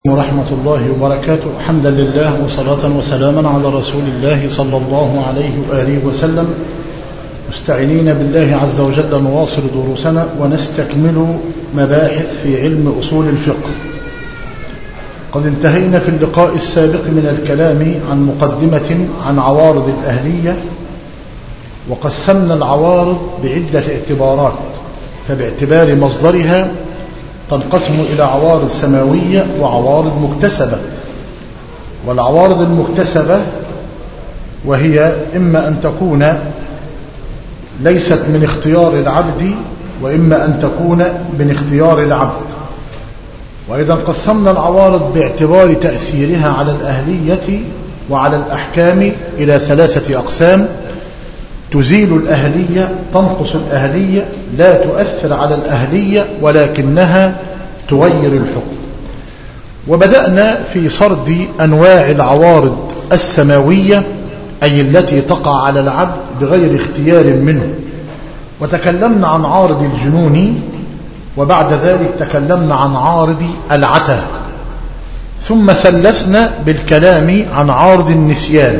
ورحمة الله وبركاته حمدا لله وصلاة وسلاما على رسول الله صلى الله عليه وآله وسلم مستعينين بالله عز وجل نواصل دروسنا ونستكمل مباحث في علم أصول الفقه قد انتهينا في اللقاء السابق من الكلام عن مقدمة عن عوارض الأهلية وقسمنا العوارض بعدة اعتبارات فباعتبار مصدرها تنقسم إلى عوارض سماوية وعوارض مكتسبة والعوارض المكتسبة وهي إما أن تكون ليست من اختيار العبد وإما أن تكون من اختيار العبد وإذا قسمنا العوارض باعتبار تأثيرها على الأهلية وعلى الأحكام إلى ثلاثة أقسام تزيل الأهلية تنقص الأهلية لا تؤثر على الأهلية ولكنها تغير الحكم وبدأنا في سرد أنواع العوارض السماوية أي التي تقع على العبد بغير اختيار منه وتكلمنا عن عارض الجنون وبعد ذلك تكلمنا عن عارض العتى ثم ثلثنا بالكلام عن عارض النسيان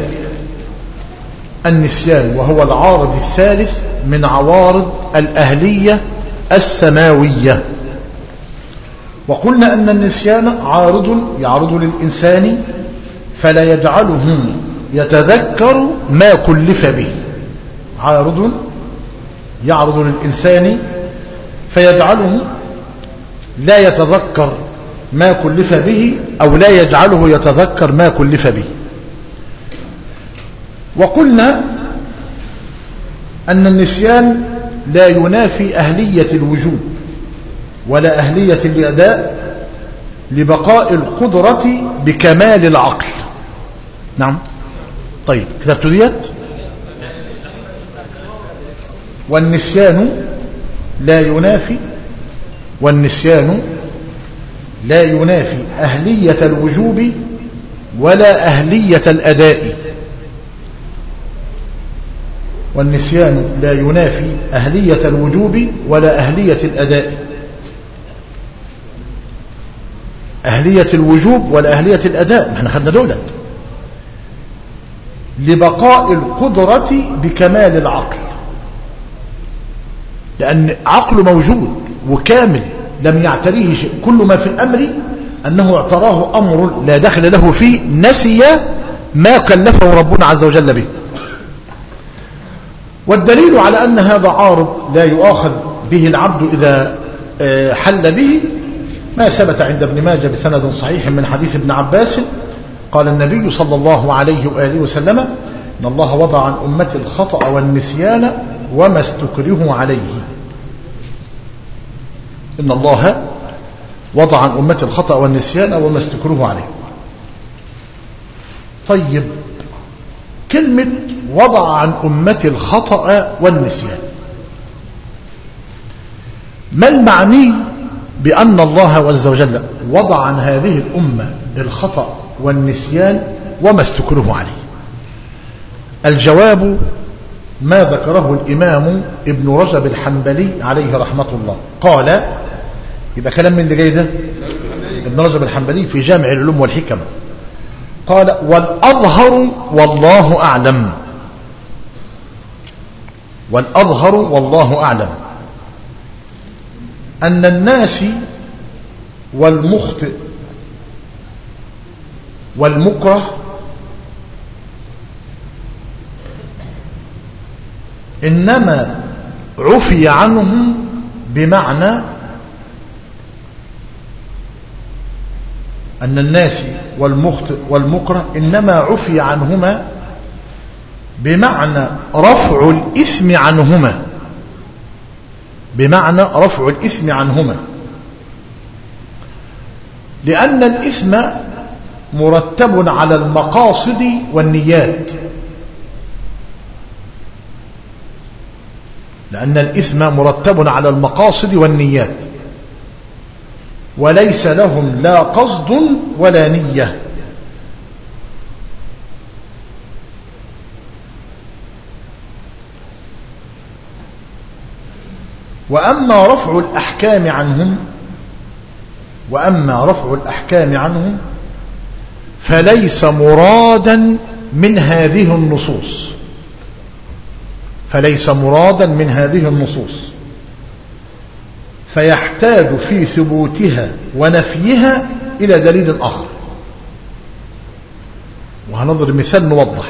النسيان وهو العارض الثالث من عوارض الأهلية السماوية وقلنا أن النسيان عارض يعرض للإنسان فلا يجعله يتذكر ما كلف به عارض يعرض للإنسان فيجعله لا يتذكر ما كلف به أو لا يجعله يتذكر ما كلف به وقلنا أن النسيان لا ينافي أهلية الوجود ولا أهلية الأداء لبقاء القدرة بكمال العقل نعم طيب كتبت ديت والنسيان لا ينافي والنسيان لا ينافي أهلية الوجوب ولا أهلية الأداء والنسيان لا ينافي أهلية الوجوب ولا أهلية الأداء أهلية الوجوب ولا أهلية الأداء احنا خدنا دولت لبقاء القدرة بكمال العقل لأن عقله موجود وكامل لم يعتريه شيء كل ما في الأمر أنه اعتراه أمر لا دخل له فيه نسي ما كلفه ربنا عز وجل به والدليل على أن هذا عارض لا يؤاخذ به العبد إذا حل به ما ثبت عند ابن ماجه بسند صحيح من حديث ابن عباس قال النبي صلى الله عليه وآله وسلم إن الله وضع عن أمة الخطأ والنسيان وما استكره عليه إن الله وضع عن أمة الخطأ والنسيان وما استكره عليه طيب كلمة وضع عن أمة الخطأ والنسيان ما المعني بأن الله عز وجل وضع عن هذه الأمة الخطأ والنسيان وما استكره عليه الجواب ما ذكره الإمام ابن رجب الحنبلي عليه رحمة الله قال يبقى كلام من اللي جاي ده ابن رجب الحنبلي في جامع العلوم والحكم قال والأظهر والله أعلم والأظهر والله أعلم أن الناس والمخطئ والمكره إنما عفي عنهم بمعنى أن الناس والمخطئ والمكره إنما عفي عنهما بمعنى رفع الإثم عنهما بمعنى رفع الإثم عنهما لأن الإثم مرتب على المقاصد والنيات لأن الإثم مرتب على المقاصد والنيات وليس لهم لا قصد ولا نية وأما رفع الأحكام عنهم وأما رفع الأحكام عنه فليس مرادا من هذه النصوص فليس مرادا من هذه النصوص فيحتاج في ثبوتها ونفيها إلى دليل آخر وهنضرب مثال نوضح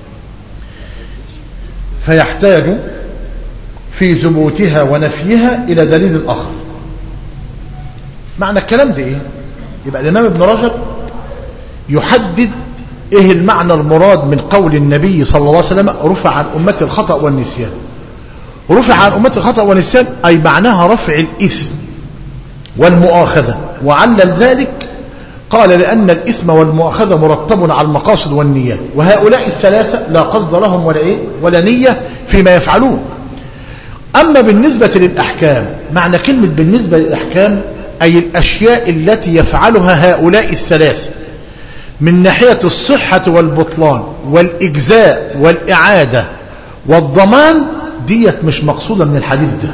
فيحتاج في ثبوتها ونفيها إلى دليل آخر معنى الكلام ده إيه يبقى الإمام ابن رجب يحدد إيه المعنى المراد من قول النبي صلى الله عليه وسلم رفع عن أمة الخطأ والنسيان رفع عن أمة الخطأ والنسيان أي معناها رفع الإثم والمؤاخذة وعلل ذلك قال لأن الإثم والمؤاخذة مرتب على المقاصد والنيات وهؤلاء الثلاثة لا قصد لهم ولا إيه ولا نية فيما يفعلون أما بالنسبة للأحكام معنى كلمة بالنسبة للأحكام أي الأشياء التي يفعلها هؤلاء الثلاثة من ناحية الصحة والبطلان والإجزاء والإعادة والضمان ديت مش مقصودة من الحديث ده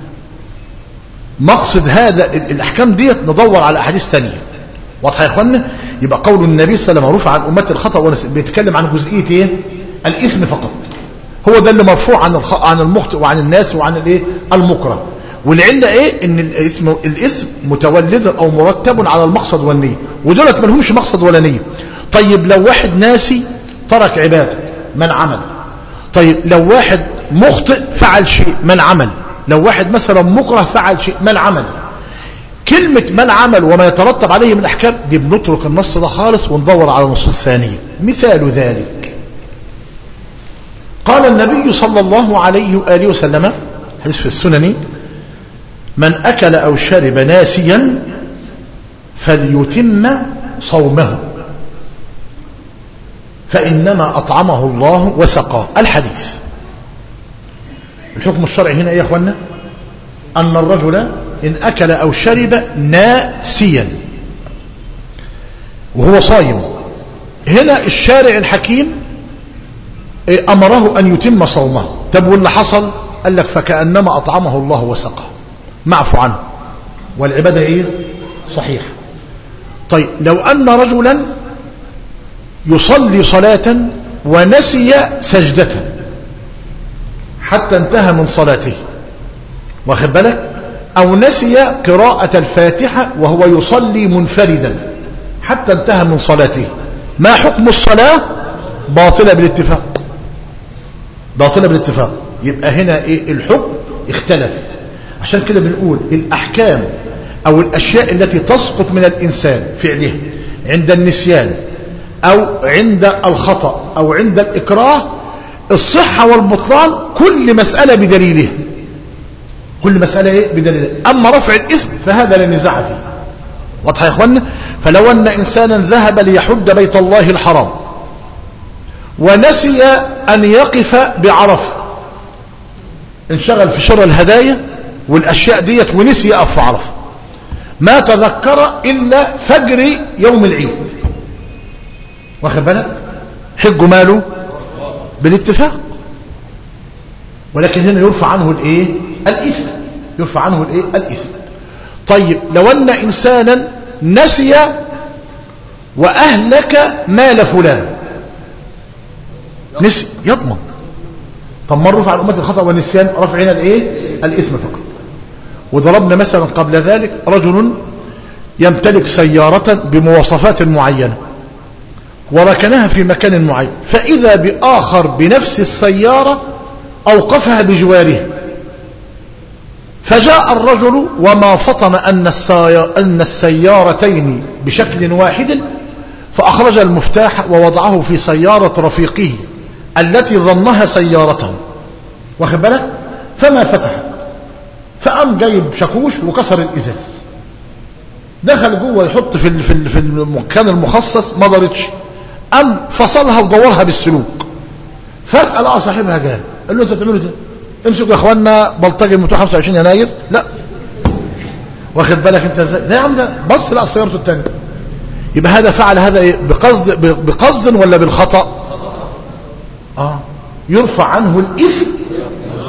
مقصد هذا الأحكام ديت ندور على أحاديث تانية واضحة يا إخوانا يبقى قول النبي صلى الله عليه وسلم رفع عن أمة الخطأ بيتكلم عن جزئية إيه الإثم فقط هو ده اللي مرفوع عن الخ... عن المخطئ وعن الناس وعن الايه المكره والعله ايه ان الاسم الاسم متولد او مرتب على المقصد والنيه ودولت ما لهمش مقصد ولا نيه طيب لو واحد ناسي ترك عباده من عمل طيب لو واحد مخطئ فعل شيء من عمل لو واحد مثلا مكره فعل شيء من عمل كلمة من عمل وما يترتب عليه من الأحكام دي بنترك النص ده خالص وندور على نصوص ثانية مثال ذلك قال النبي صلى الله عليه وآله وسلم حديث في السنن من أكل أو شرب ناسيا فليتم صومه فإنما أطعمه الله وسقاه الحديث الحكم الشرعي هنا يا أخوانا أن الرجل إن أكل أو شرب ناسيا وهو صايم هنا الشارع الحكيم أمره أن يتم صومه طب واللي حصل قال لك فكأنما أطعمه الله وسقه معفو عنه والعبادة إيه صحيح طيب لو أن رجلا يصلي صلاة ونسي سجدة حتى انتهى من صلاته واخد بالك أو نسي قراءة الفاتحة وهو يصلي منفردا حتى انتهى من صلاته ما حكم الصلاة باطلة بالاتفاق باطلة بالاتفاق يبقى هنا ايه الحكم اختلف عشان كده بنقول الأحكام أو الأشياء التي تسقط من الإنسان فعلها عند النسيان أو عند الخطأ أو عند الإكراه الصحة والبطلان كل مسألة بدليلها كل مسألة إيه بدليلها أما رفع الإثم فهذا لا نزاع فيه واضح يا إخوانا فلو أن إنسانا ذهب ليحد بيت الله الحرام ونسي أن يقف بعرفة انشغل في شراء الهدايا والأشياء ديت ونسي يقف في عرفة ما تذكر إلا فجر يوم العيد واخد بالك حجه ماله بالاتفاق ولكن هنا يرفع عنه الايه الاثم يرفع عنه الايه الاثم طيب لو ان انسانا نسي واهلك مال فلان نسي يضمن طب ما رفع عن امه الخطا والنسيان رفع هنا الايه الاثم فقط وضربنا مثلا قبل ذلك رجل يمتلك سيارة بمواصفات معينة وركنها في مكان معين فإذا بآخر بنفس السيارة أوقفها بجواره فجاء الرجل وما فطن أن, أن السيارتين بشكل واحد فأخرج المفتاح ووضعه في سيارة رفيقه التي ظنها سيارته واخد بالك فما فتحت فقام جايب شاكوش وكسر الإزاز دخل جوه يحط في في المكان المخصص ما ضرتش قام فصلها ودورها بالسلوك فجأة لقى صاحبها جاي قال له انت بتعملوا ايه امسكوا يا اخوانا بلطجي المتوح 25 يناير لا واخد بالك انت ازاي لا يا عم ده بص لقى سيارته الثانيه يبقى هذا فعل هذا ايه بقصد بقصد ولا بالخطأ اه يرفع عنه الاثم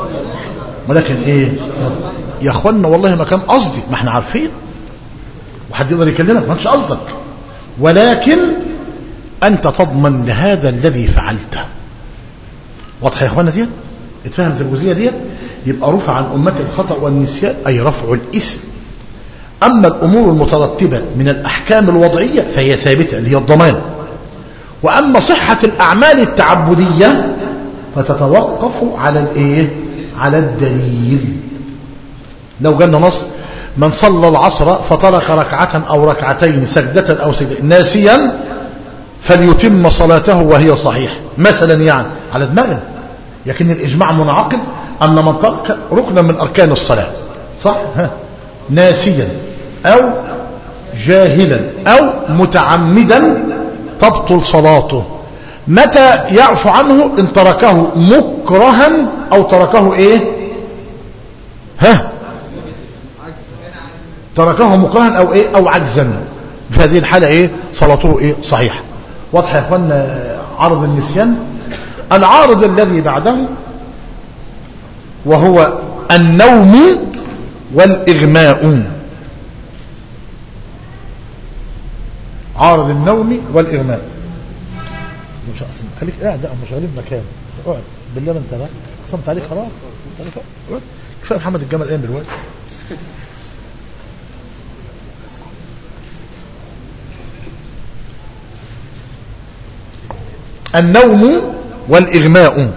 ولكن ايه يا اخوانا والله ما كان قصدي ما احنا عارفين حد يقدر يكلمك ما انتش قصدك ولكن أنت تضمن لهذا الذي فعلته واضح يا اخوانا ديت اتفهمت الجزئيه ديت يبقى رفع عن امتي الخطا والنسيان اي رفع الاسم اما الامور المترتبه من الاحكام الوضعيه فهي ثابته اللي هي الضمان واما صحه الاعمال التعبديه فتتوقف على الايه على الدليل لو جانا نص من صلى العصر فترك ركعه او ركعتين سجده او سجده ناسيا فليتم صلاته وهي صحيحه مثلا يعني على دماغنا لكن الإجماع منعقد أن من ترك ركنا من أركان الصلاة صح ها. ناسيا أو جاهلا أو متعمدا تبطل صلاته متى يعفو عنه إن تركه مكرها أو تركه إيه ها تركه مكرها أو إيه أو عجزا في هذه الحالة إيه صلاته إيه صحيحة واضح يا اخوانا عرض النسيان العارض الذي بعده وهو النوم والإغماء عارض النوم والإغماء مش أصلا خليك قاعد مش غالب مكان اقعد بالله ما انت بقى قسمت عليك خلاص اقعد كفايه محمد الجمل قايم دلوقتي النوم والإغماء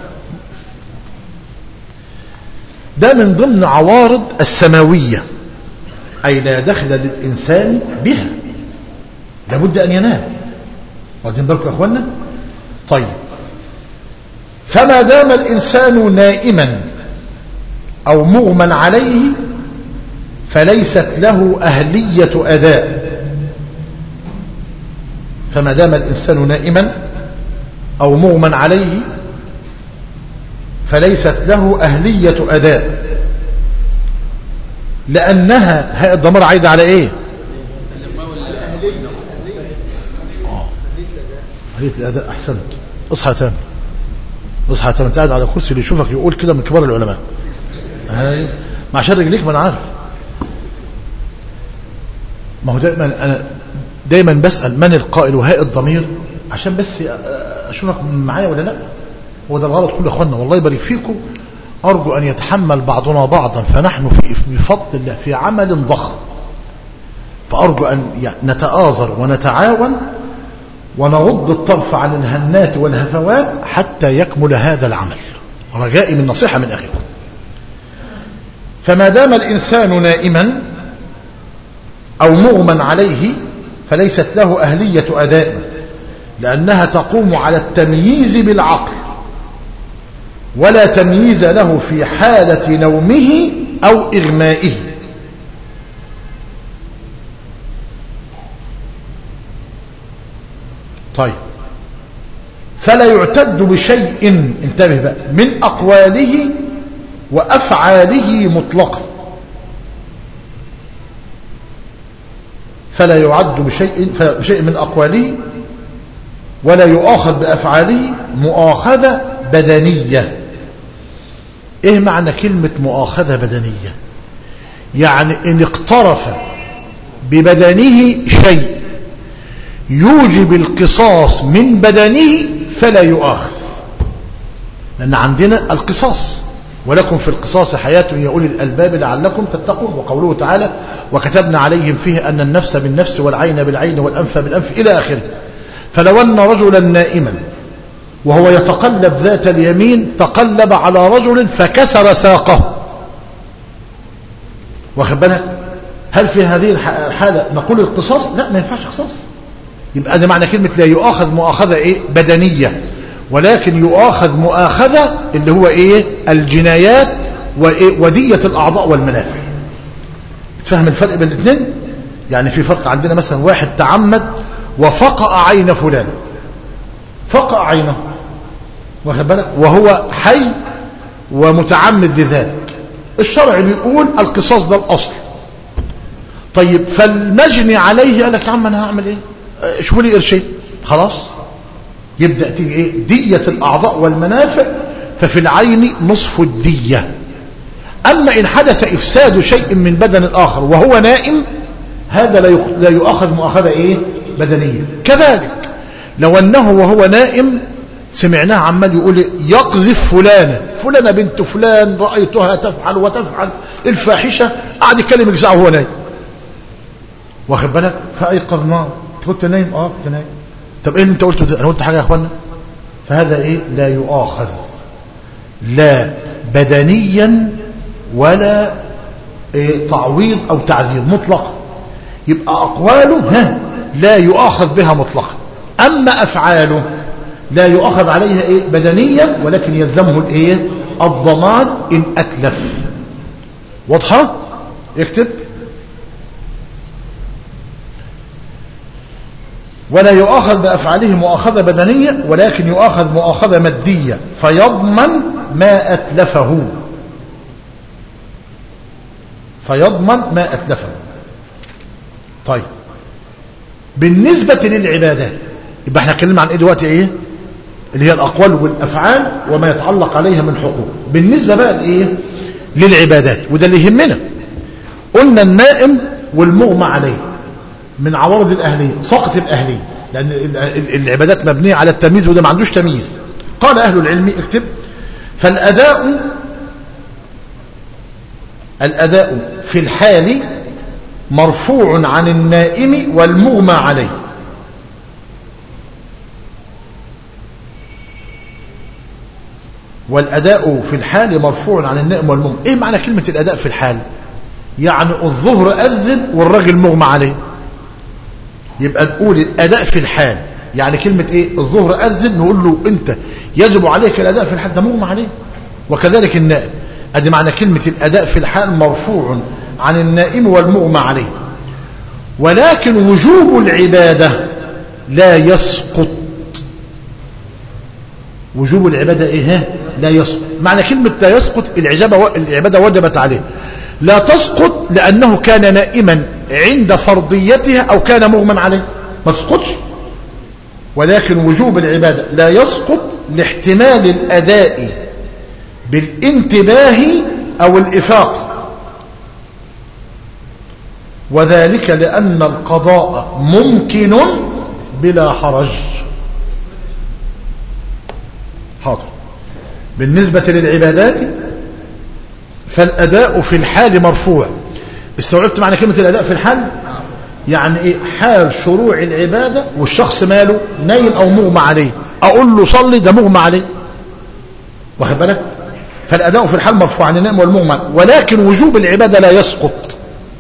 ده من ضمن عوارض السماوية أي لا دخل للإنسان بها لابد أن ينام واخدين بالكم يا أخوانا طيب فما دام الإنسان نائما أو مغمى عليه فليست له أهلية أداء فما دام الإنسان نائما أو مغمى عليه فليست له أهلية أداء لأنها هاء الضمير عايدة على إيه أهلية الأداء أحسنت اصحى تام اصحى تام انت قاعد على كرسي اللي يشوفك يقول كده من كبار العلماء هاي مع شر رجليك ما انا عارف ما هو دايما انا دايما بسأل من القائل وهاء الضمير عشان بس اشوفك معايا ولا لا هو ده الغلط كل اخواننا والله يبارك فيكم ارجو ان يتحمل بعضنا بعضا فنحن في بفضل الله في عمل ضخم فارجو ان نتآزر ونتعاون ونغض الطرف عن الهنات والهفوات حتى يكمل هذا العمل رجائي من نصيحة من أخيكم فما دام الإنسان نائما أو مغمى عليه فليست له أهلية أداء لأنها تقوم على التمييز بالعقل ولا تمييز له في حالة نومه أو إغمائه طيب فلا يعتد بشيء انتبه بقى من أقواله وأفعاله مطلقا فلا يعد بشيء, بشيء من أقواله ولا يؤاخذ بأفعاله مؤاخذة بدنية ايه معنى كلمة مؤاخذة بدنية يعني ان اقترف ببدنه شيء يوجب القصاص من بدنه فلا يؤاخذ لأن عندنا القصاص ولكم في القصاص حياة يا أولي الألباب لعلكم تتقون وقوله تعالى وكتبنا عليهم فيه أن النفس بالنفس والعين بالعين والأنف بالأنف إلى آخره فلو أن رجلا نائما وهو يتقلب ذات اليمين تقلب على رجل فكسر ساقه واخد بالك هل في هذه الحالة نقول القصاص لا ما ينفعش قصاص يبقى ده معنى كلمة لا يؤاخذ مؤاخذة ايه بدنية ولكن يؤاخذ مؤاخذة اللي هو ايه الجنايات وإيه ودية الأعضاء والمنافع تفهم الفرق بين الاثنين يعني في فرق عندنا مثلا واحد تعمد وفقأ عين فلان فقأ عينه واخد بالك وهو حي ومتعمد لذلك الشرع بيقول القصاص ده الأصل طيب فالمجني عليه قال لك يا عم انا هعمل ايه شوفوا لي قرشين خلاص يبدأ تيجي ايه دية الأعضاء والمنافع ففي العين نصف الدية أما إن حدث إفساد شيء من بدن الآخر وهو نائم هذا لا يؤخذ مؤاخذة إيه بدنية كذلك لو أنه وهو نائم سمعناه عمال يقول يقذف فلانة فلانة بنت فلان رأيتها تفعل وتفعل الفاحشة قاعد يتكلم يجزعه وهو نايم واخد بالك فأيقظناه كنت نايم اه كنت نايم طب ايه اللي انت قلته ده انا قلت حاجة يا اخوانا فهذا ايه لا يؤاخذ لا بدنيا ولا إيه تعويض او تعذير مطلقا يبقى اقواله ها لا يؤاخذ بها مطلقا اما افعاله لا يؤخذ عليها إيه بدنيا ولكن يلزمه الإيه الضمان إن أتلف واضحة اكتب ولا يؤاخذ بأفعاله مؤاخذة بدنية ولكن يؤاخذ مؤاخذة مادية فيضمن ما أتلفه فيضمن ما أتلفه طيب بالنسبة للعبادات يبقى احنا اتكلمنا عن ايه دلوقتي ايه اللي هي الأقوال والأفعال وما يتعلق عليها من حقوق بالنسبة بقى لإيه للعبادات وده اللي يهمنا قلنا النائم والمغمى عليه من عوارض الأهلية سقط الأهلية لأن العبادات مبنية على التمييز وده ما عندوش تمييز قال أهل العلم اكتب فالأداء الأداء في الحال مرفوع عن النائم والمغمى عليه والأداء في الحال مرفوع عن النائم والمغمى إيه معنى كلمة الأداء في الحال يعني الظهر أذن والراجل مغمى عليه يبقى نقول الأداء في الحال يعني كلمة إيه الظهر أذن نقول له أنت يجب عليك الأداء في الحال ده مغمى عليه وكذلك النائم أدي معنى كلمة الأداء في الحال مرفوع عن النائم والمغمى عليه ولكن وجوب العبادة لا يسقط وجوب العبادة إيه لا يسقط معنى كلمة لا يسقط العجابة العبادة وجبت عليه لا تسقط لأنه كان نائما عند فرضيتها أو كان مغمى عليه ما تسقطش ولكن وجوب العبادة لا يسقط لاحتمال الأداء بالانتباه أو الإفاق وذلك لأن القضاء ممكن بلا حرج حاضر بالنسبة للعبادات فالأداء في الحال مرفوع استوعبت معنى كلمة الأداء في الحال يعني إيه حال شروع العبادة والشخص ماله نايم أو مغمى عليه أقول له صلي ده مغمى عليه واخد بالك فالأداء في الحال مرفوع عن النائم والمغمى ولكن وجوب العبادة لا يسقط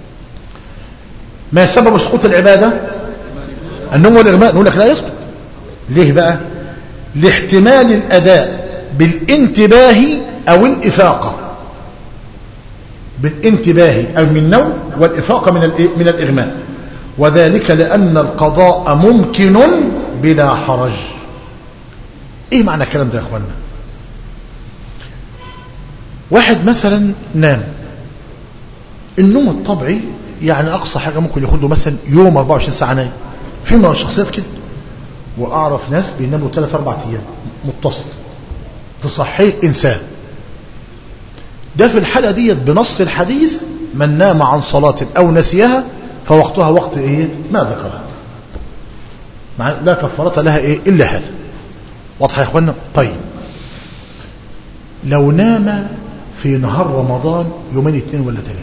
ما سبب سقوط العبادة النوم والإغماء نقول لك لا يسقط ليه بقى لاحتمال الأداء بالانتباه أو الإفاقة بالانتباه أو من النوم والإفاقة من من الإغماء وذلك لأن القضاء ممكن بلا حرج إيه معنى الكلام ده يا أخوانا واحد مثلا نام النوم الطبيعي يعني أقصى حاجة ممكن ياخد له مثلا يوم 24 ساعة نايم في شخصيات كده وأعرف ناس بيناموا 3 4 أيام متصل تصحيه إنسان ده في الحالة ديت بنص الحديث من نام عن صلاة أو نسيها فوقتها وقت إيه ما ذكرها لا كفارة لها إيه إلا هذا واضح يا إخوانا طيب لو نام في نهار رمضان يومين اثنين ولا ثلاثة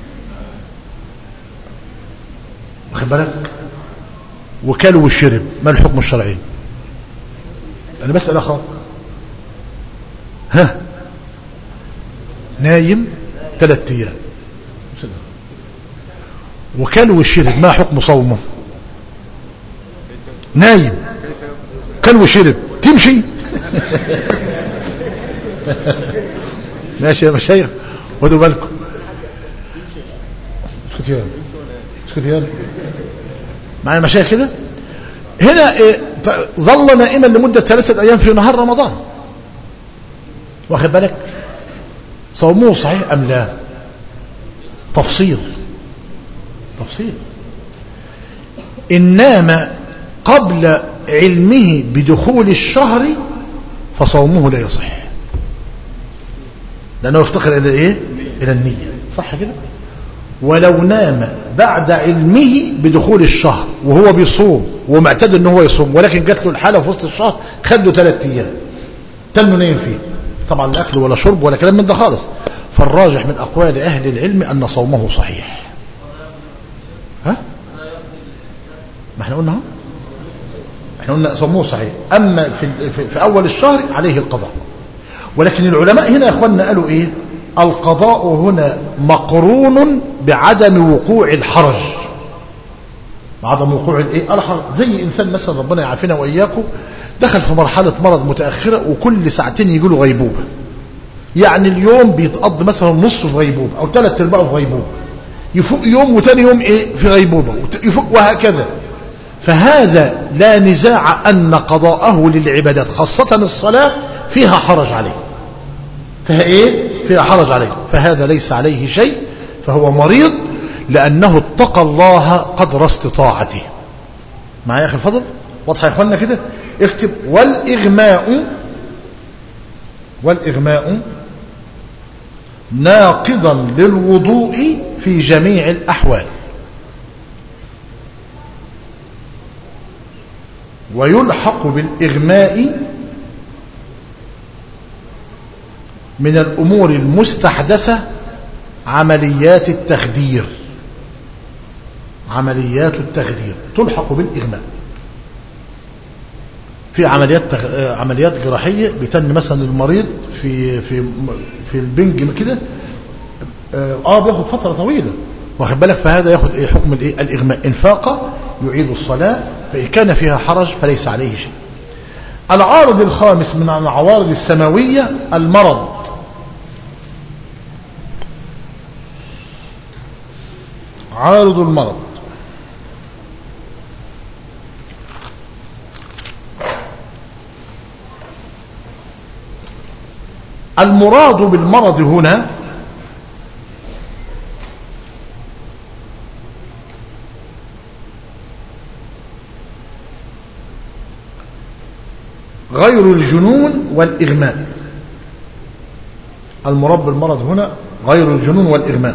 واخد بالك وكل وشرب ما الحكم الشرعي انا بسأل اخر ها نايم ثلاث ايام وكل وشرب ما حكم صومه نايم كل وشرب تمشي ماشي يا مشايخ خدوا بالكم اسكت يا اسكت يا معايا مشايخ كده هنا إيه ظل نائما لمدة ثلاثة أيام في نهار رمضان واخد بالك صومه صحيح أم لا تفصيل تفصيل إن نام قبل علمه بدخول الشهر فصومه لا يصح لأنه يفتقر إلى إيه إلى النية صح كده ولو نام بعد علمه بدخول الشهر وهو بيصوم ومعتاد ان هو يصوم ولكن جات له الحالة في وسط الشهر خد له ثلاث ايام تنه نايم فيه طبعا لا اكل ولا شرب ولا كلام من ده خالص فالراجح من اقوال اهل العلم ان صومه صحيح ها ما احنا قلنا اهو احنا قلنا صومه صحيح اما في, في, في اول الشهر عليه القضاء ولكن العلماء هنا يا اخواننا قالوا ايه القضاء هنا مقرون بعدم وقوع الحرج عدم وقوع الايه الحرج زي انسان مثلا ربنا يعافينا واياكم دخل في مرحله مرض متاخره وكل ساعتين يجي له غيبوبه يعني اليوم بيتقضي مثلا نص في غيبوبه او ثلاث ارباعه في غيبوبه يفوق يوم وتاني يوم ايه في غيبوبه يفوق وهكذا فهذا لا نزاع ان قضاءه للعبادات خاصه الصلاه فيها حرج عليه فيها ايه فيها حرج عليه فهذا ليس عليه شيء فهو مريض لأنه اتقى الله قدر استطاعته معايا يا أخي الفضل واضحة يا إخواننا كده اكتب والإغماء والإغماء ناقضا للوضوء في جميع الأحوال ويلحق بالإغماء من الأمور المستحدثة عمليات التخدير عمليات التخدير تلحق بالإغماء في عمليات تخ... عمليات جراحية بيتن مثلا المريض في في في البنج كده اه بياخد فترة طويلة واخد بالك فهذا ياخد ايه حكم الايه الاغماء انفاقه يعيد الصلاة فإن كان فيها حرج فليس عليه شيء العارض الخامس من العوارض السماوية المرض عارض المرض المراد بالمرض هنا غير الجنون والإغماء المراد بالمرض هنا غير الجنون والإغماء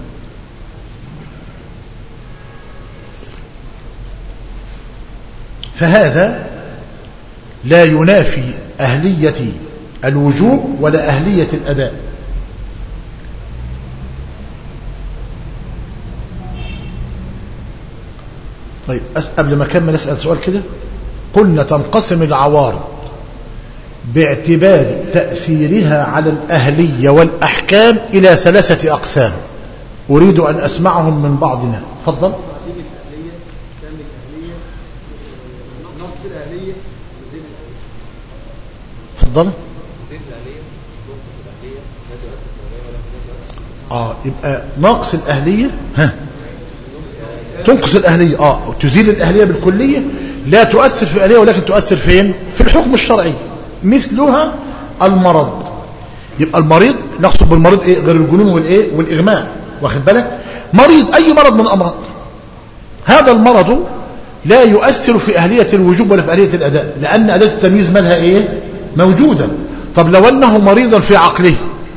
فهذا لا ينافي أهلية الوجوب ولا أهلية الأداء طيب قبل ما أكمل أسأل سؤال كده قلنا تنقسم العوارض باعتبار تأثيرها على الأهلية والأحكام إلى ثلاثة أقسام أريد أن أسمعهم من بعضنا تفضل تفضل اه يبقى ناقص الأهلية ها تنقص الأهلية اه تزيل الأهلية بالكلية لا تؤثر في الأهلية ولكن تؤثر فين في الحكم الشرعي مثلها المرض يبقى المريض نقصد بالمريض ايه غير الجنون والايه والاغماء واخد بالك مريض اي مرض من الامراض هذا المرض لا يؤثر في اهليه الوجوب ولا في اهليه الاداء لان اداه التمييز مالها ايه موجوده طب لو انه مريضا في عقله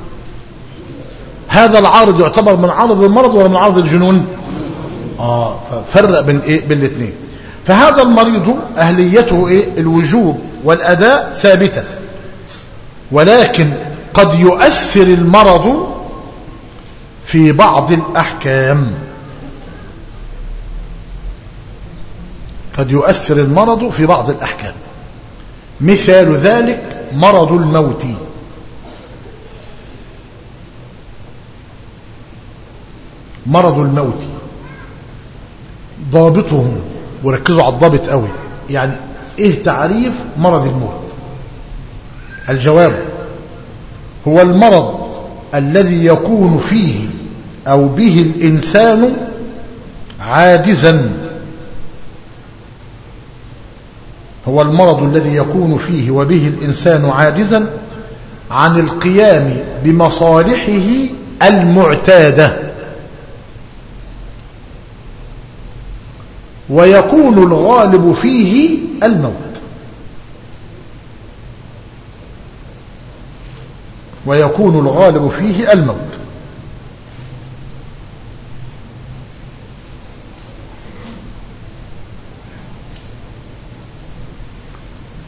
هذا العارض يعتبر من عارض المرض ولا من عارض الجنون اه ففرق بين ايه بين الاثنين فهذا المريض اهليته ايه الوجوب والاداء ثابته ولكن قد يؤثر المرض في بعض الأحكام قد يؤثر المرض في بعض الأحكام مثال ذلك مرض الموت مرض الموت ضابطه وركزوا على الضابط قوي يعني ايه تعريف مرض الموت الجواب هو المرض الذي يكون فيه أو به الإنسان عاجزا هو المرض الذي يكون فيه وبه الإنسان عاجزا عن القيام بمصالحه المعتادة ويكون الغالب فيه الموت ويكون الغالب فيه الموت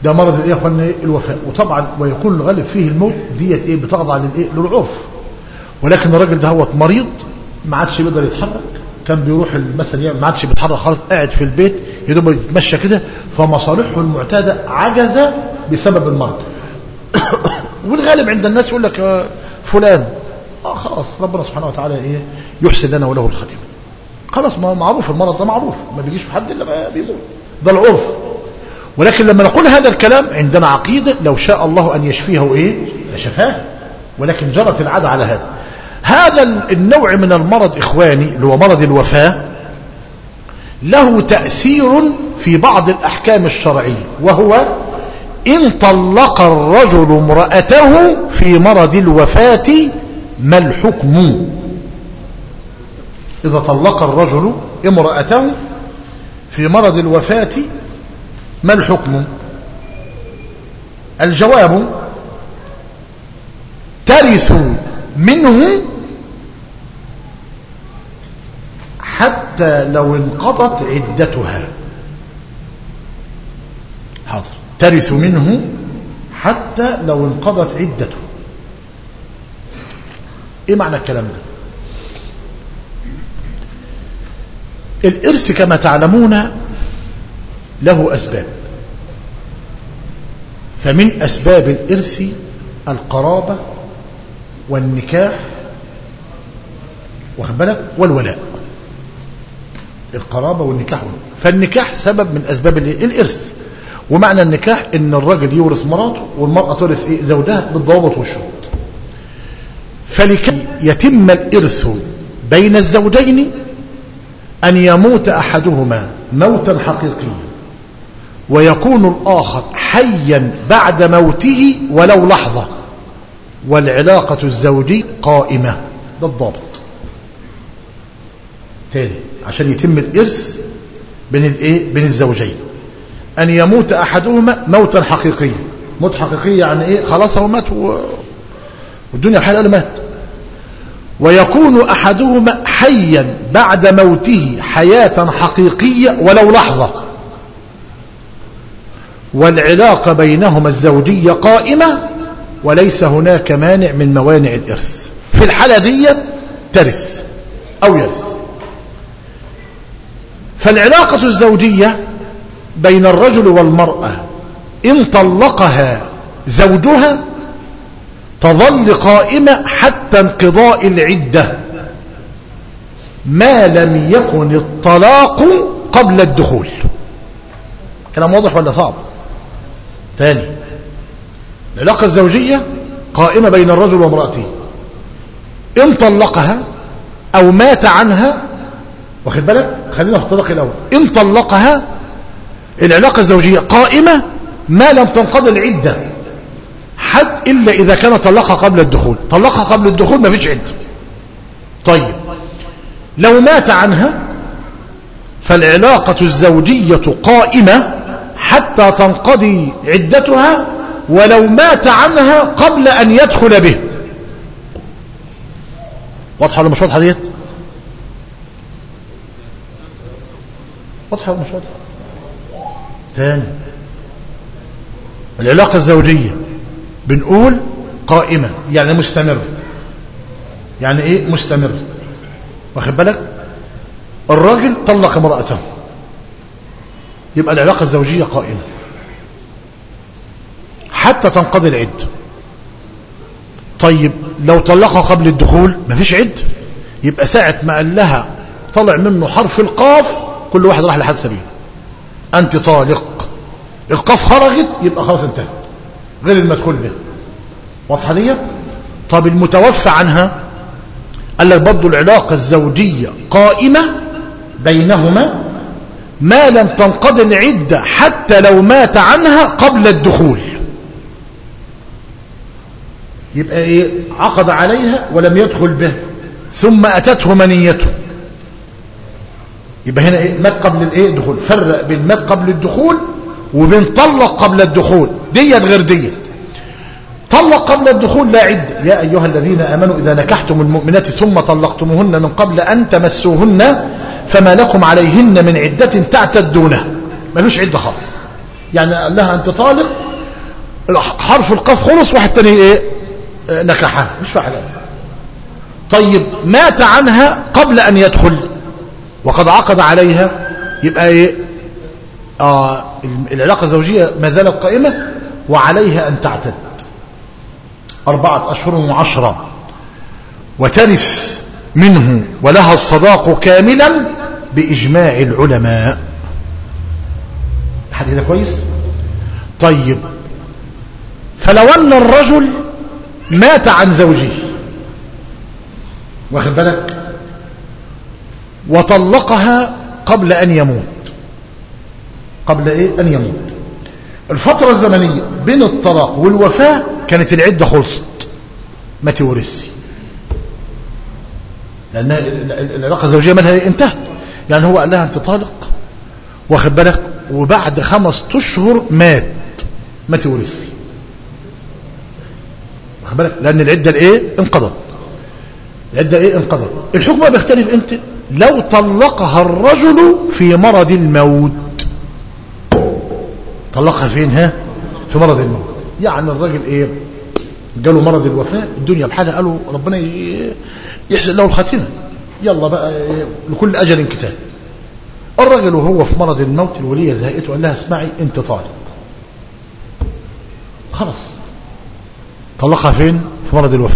ده مرض الايه يا اخوانا إيه؟ الوفاء وطبعا ويكون الغالب فيه الموت ديت ايه بتخضع للايه للعرف ولكن الراجل ده هو مريض ما عادش بيقدر يتحرك كان بيروح مثلا يعني ما عادش بيتحرك خالص قاعد في البيت يا دوب يتمشى كده فمصالحه المعتاده عجز بسبب المرض والغالب عند الناس يقول لك آه، فلان اه خلاص ربنا سبحانه وتعالى ايه يحسن لنا وله الختم خلاص ما معروف المرض ده معروف ما بيجيش في حد الا ما بيموت ده العرف ولكن لما نقول هذا الكلام عندنا عقيدة لو شاء الله أن يشفيه إيه لشفاه ولكن جرت العادة على هذا هذا النوع من المرض إخواني اللي هو مرض الوفاة له تأثير في بعض الأحكام الشرعية وهو إن طلق الرجل امرأته في مرض الوفاة ما الحكم إذا طلق الرجل امرأته في مرض الوفاة ما الحكم الجواب ترث منه حتى لو انقضت عدتها حاضر ترث منه حتى لو انقضت عدته ايه معنى الكلام ده الإرث كما تعلمون له أسباب فمن أسباب الإرث القرابة والنكاح واخد بالك والولاء القرابة والنكاح والولاء فالنكاح سبب من أسباب الإرث ومعنى النكاح ان الرجل يورث مراته والمرأة تورث إيه؟ زوجها بالضوابط والشروط فلكي يتم الإرث بين الزوجين أن يموت أحدهما موتا حقيقيا ويكون الآخر حيا بعد موته ولو لحظة والعلاقة الزوجية قائمة ده الضابط تاني عشان يتم الإرث بين الايه بين الزوجين أن يموت أحدهما موتا حقيقيا موت حقيقي يعني إيه خلاص هو مات و... والدنيا بحال قال مات ويكون أحدهما حيا بعد موته حياة حقيقية ولو لحظة والعلاقة بينهما الزوجية قائمة وليس هناك مانع من موانع الإرث في الحالة دي ترث أو يرث فالعلاقة الزوجية بين الرجل والمرأة إن طلقها زوجها تظل قائمة حتى انقضاء العدة ما لم يكن الطلاق قبل الدخول كلام واضح ولا صعب ثاني العلاقة الزوجية قائمة بين الرجل وامرأته إن طلقها أو مات عنها واخد بالك خلينا في الطلاق الأول إن طلقها العلاقة الزوجية قائمة ما لم تنقضي العدة حد إلا إذا كان طلقها قبل الدخول طلقها قبل الدخول ما فيش عدة طيب لو مات عنها فالعلاقة الزوجية قائمة حتى تنقضي عدتها ولو مات عنها قبل أن يدخل به واضحة ولا مش واضحة ديت واضحة ولا مش واضحة تاني العلاقة الزوجية بنقول قائمة يعني مستمر يعني ايه مستمر واخد بالك الراجل طلق امرأته يبقى العلاقة الزوجية قائمة حتى تنقضي العدة طيب لو طلقها قبل الدخول مفيش عد يبقى ساعة ما قال لها طلع منه حرف القاف كل واحد راح لحد سبيل أنت طالق القاف خرجت يبقى خلاص انتهت غير المدخول به واضحة دي طب المتوفى عنها قال لك برضه العلاقة الزوجية قائمة بينهما ما لم تنقض العدة حتى لو مات عنها قبل الدخول يبقى ايه عقد عليها ولم يدخل به ثم أتته منيته يبقى هنا ايه مات قبل الايه الدخول فرق بين مات قبل الدخول وبين طلق قبل الدخول ديت غير ديت طلق قبل الدخول لا عدة يا أيها الذين آمنوا إذا نكحتم المؤمنات ثم طلقتموهن من قبل أن تمسوهن فما لكم عليهن من عدة تعتدونها ملوش عدة خالص يعني قال لها انت طالق حرف القاف خلص واحد تاني ايه نكحها مش في حاجة طيب مات عنها قبل ان يدخل وقد عقد عليها يبقى ايه آه العلاقة الزوجية ما زالت قائمة وعليها ان تعتد اربعة اشهر وعشرة وترث منه ولها الصداق كاملا باجماع العلماء حد كده كويس طيب فلو ان الرجل مات عن زوجه واخد بالك وطلقها قبل أن يموت قبل إيه أن يموت الفترة الزمنية بين الطلاق والوفاة كانت العدة خلصت ما تورثي لأن العلاقة الزوجية منها انتهت يعني هو قال لها أنت طالق واخد بالك وبعد خمس أشهر مات ما تورثي واخد بالك لأن العدة الإيه انقضت العدة إيه انقضت الحكم بقى بيختلف امتى لو طلقها الرجل في مرض الموت طلقها فين ها في مرض الموت يعني الراجل ايه جاله مرض الوفاة الدنيا بحالها قالوا ربنا يحسن له الخاتمة يلا بقى إيه لكل أجل كتاب الراجل وهو في مرض الموت الولية زهقته وقال لها اسمعي انت طالق خلاص طلقها فين في مرض الوفاة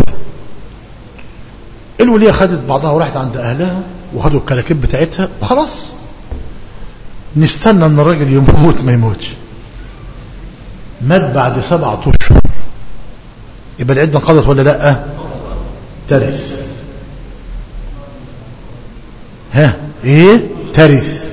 الولية خدت بعضها وراحت عند أهلها وخدوا الكراكيب بتاعتها وخلاص نستنى ان الراجل يموت ما يموتش مات بعد سبعة اشهر يبقى العدة انقضت ولا لا ترث ها ايه ترث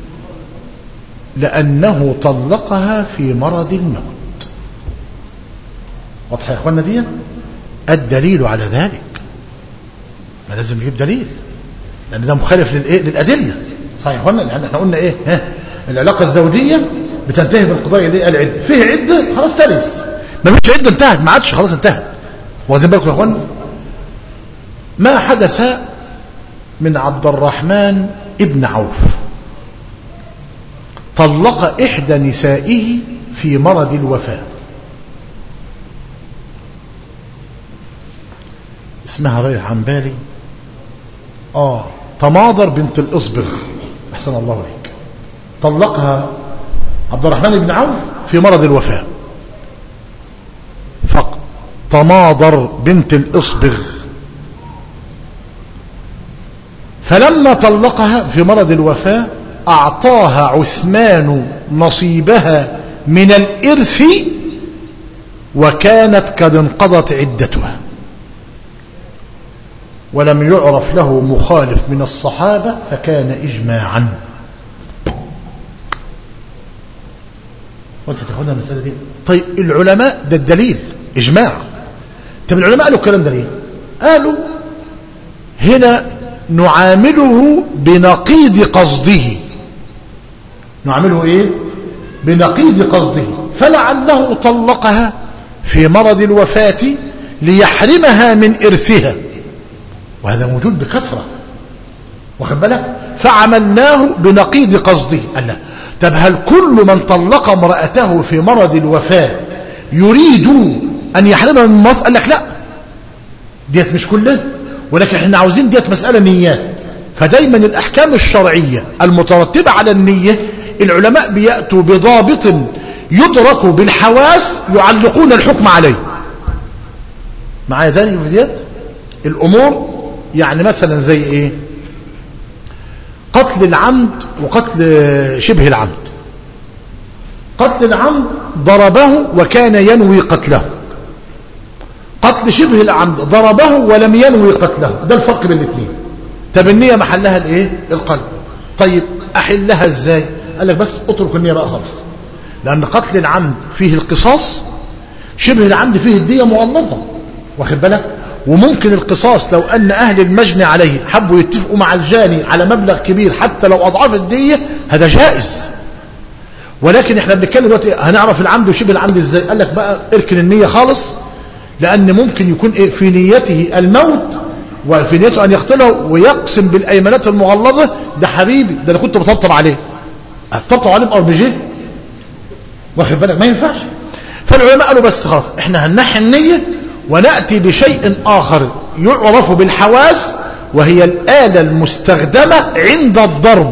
لانه طلقها في مرض الموت واضح يا اخوانا دي الدليل على ذلك ما لازم نجيب دليل لان ده مخالف للايه للادله صحيح قلنا لان احنا قلنا ايه ها العلاقه الزوجيه بتنتهي بالقضاء اللي العده فيه عده خلاص ترث ما فيش عده انتهت ما عادش خلاص انتهت واخدين بالكم يا اخوانا ما حدث من عبد الرحمن ابن عوف طلق احدى نسائه في مرض الوفاه اسمها رايح عن بالي اه تماضر بنت الإصبغ أحسن الله عليك طلقها عبد الرحمن بن عوف في مرض الوفاة فقط تماضر بنت الإصبغ فلما طلقها في مرض الوفاة أعطاها عثمان نصيبها من الإرث وكانت قد انقضت عدتها ولم يعرف له مخالف من الصحابة فكان إجماعا وانت تاخدها المسألة دي طيب العلماء ده الدليل إجماع طب العلماء قالوا الكلام ده ليه قالوا هنا نعامله بنقيض قصده نعامله ايه بنقيض قصده فلعله طلقها في مرض الوفاة ليحرمها من إرثها وهذا موجود بكثرة واخد بالك فعملناه بنقيض قصده قال لا طب هل كل من طلق امرأته في مرض الوفاة يريد أن يحرمها من المص قال لك لا ديت مش كلنا ولكن احنا عاوزين ديت مسألة نيات فدايما الأحكام الشرعية المترتبة على النية العلماء بيأتوا بضابط يدرك بالحواس يعلقون الحكم عليه معايا ذلك في ديت الأمور يعني مثلا زي ايه قتل العمد وقتل شبه العمد قتل العمد ضربه وكان ينوي قتله قتل شبه العمد ضربه ولم ينوي قتله ده الفرق بين الاثنين طب النية محلها الايه القلب طيب احلها ازاي قال لك بس اترك النية بقى خالص لان قتل العمد فيه القصاص شبه العمد فيه الدية مغلظة واخد بالك وممكن القصاص لو أن أهل المجني عليه حبوا يتفقوا مع الجاني على مبلغ كبير حتى لو أضعاف الدية هذا جائز ولكن احنا بنتكلم دلوقتي هنعرف العمد وشبه العمد ازاي قال لك بقى اركن النية خالص لأن ممكن يكون إيه في نيته الموت وفي نيته أن يقتله ويقسم بالأيمانات المغلظة ده حبيبي ده أنا كنت بطبطب عليه طبطب عليه بأر بي جي واخد بالك ما ينفعش فالعلماء قالوا بس خلاص احنا هنحي النية ونأتي بشيء آخر يعرف بالحواس وهي الآلة المستخدمة عند الضرب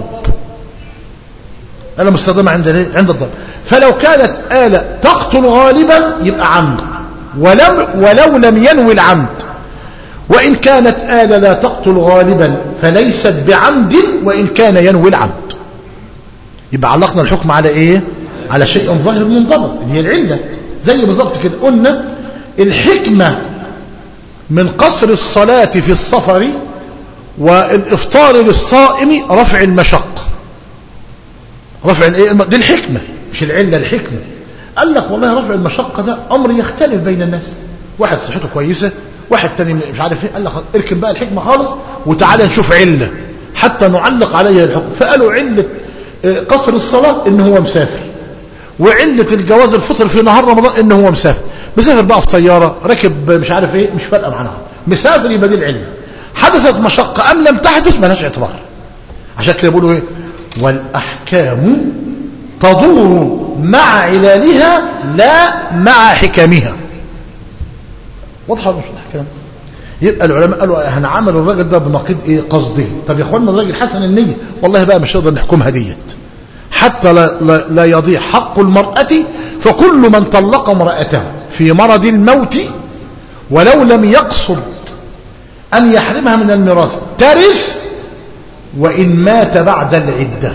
آلة مستخدمة عند عند الضرب فلو كانت آلة تقتل غالبا يبقى عمد ولم ولو لم ينوي العمد وإن كانت آلة لا تقتل غالبا فليست بعمد وإن كان ينوي العمد يبقى علقنا الحكم على إيه على شيء ظاهر منضبط اللي هي العلة زي بالظبط كده قلنا الحكمة من قصر الصلاة في السفر والإفطار للصائم رفع المشقة رفع الايه دي الحكمة مش العلة الحكمة قال لك والله رفع المشقة ده أمر يختلف بين الناس واحد صحته كويسة واحد تاني مش عارف ايه قال لك اركب بقى الحكمة خالص وتعالى نشوف علة حتى نعلق عليها الحكم فقالوا علة قصر الصلاة ان هو مسافر وعلة الجواز الفطر في نهار رمضان ان هو مسافر مسافر بقى في طيارة ركب مش عارف ايه مش فارقة معنا مسافر يبقى دي العلة حدثت مشقة ام لم تحدث ملهاش اعتبار عشان كده بيقولوا ايه والاحكام تدور مع علالها لا مع حكمها واضحه مش الاحكام يبقى العلماء قالوا هنعامل الراجل ده بنقيض ايه قصده طب يا اخوانا الراجل حسن النيه والله بقى مش نقدر نحكمها ديت حتى لا, لا, لا يضيع حق المرأة فكل من طلق امرأته في مرض الموت ولو لم يقصد أن يحرمها من الميراث ترث وإن مات بعد العدة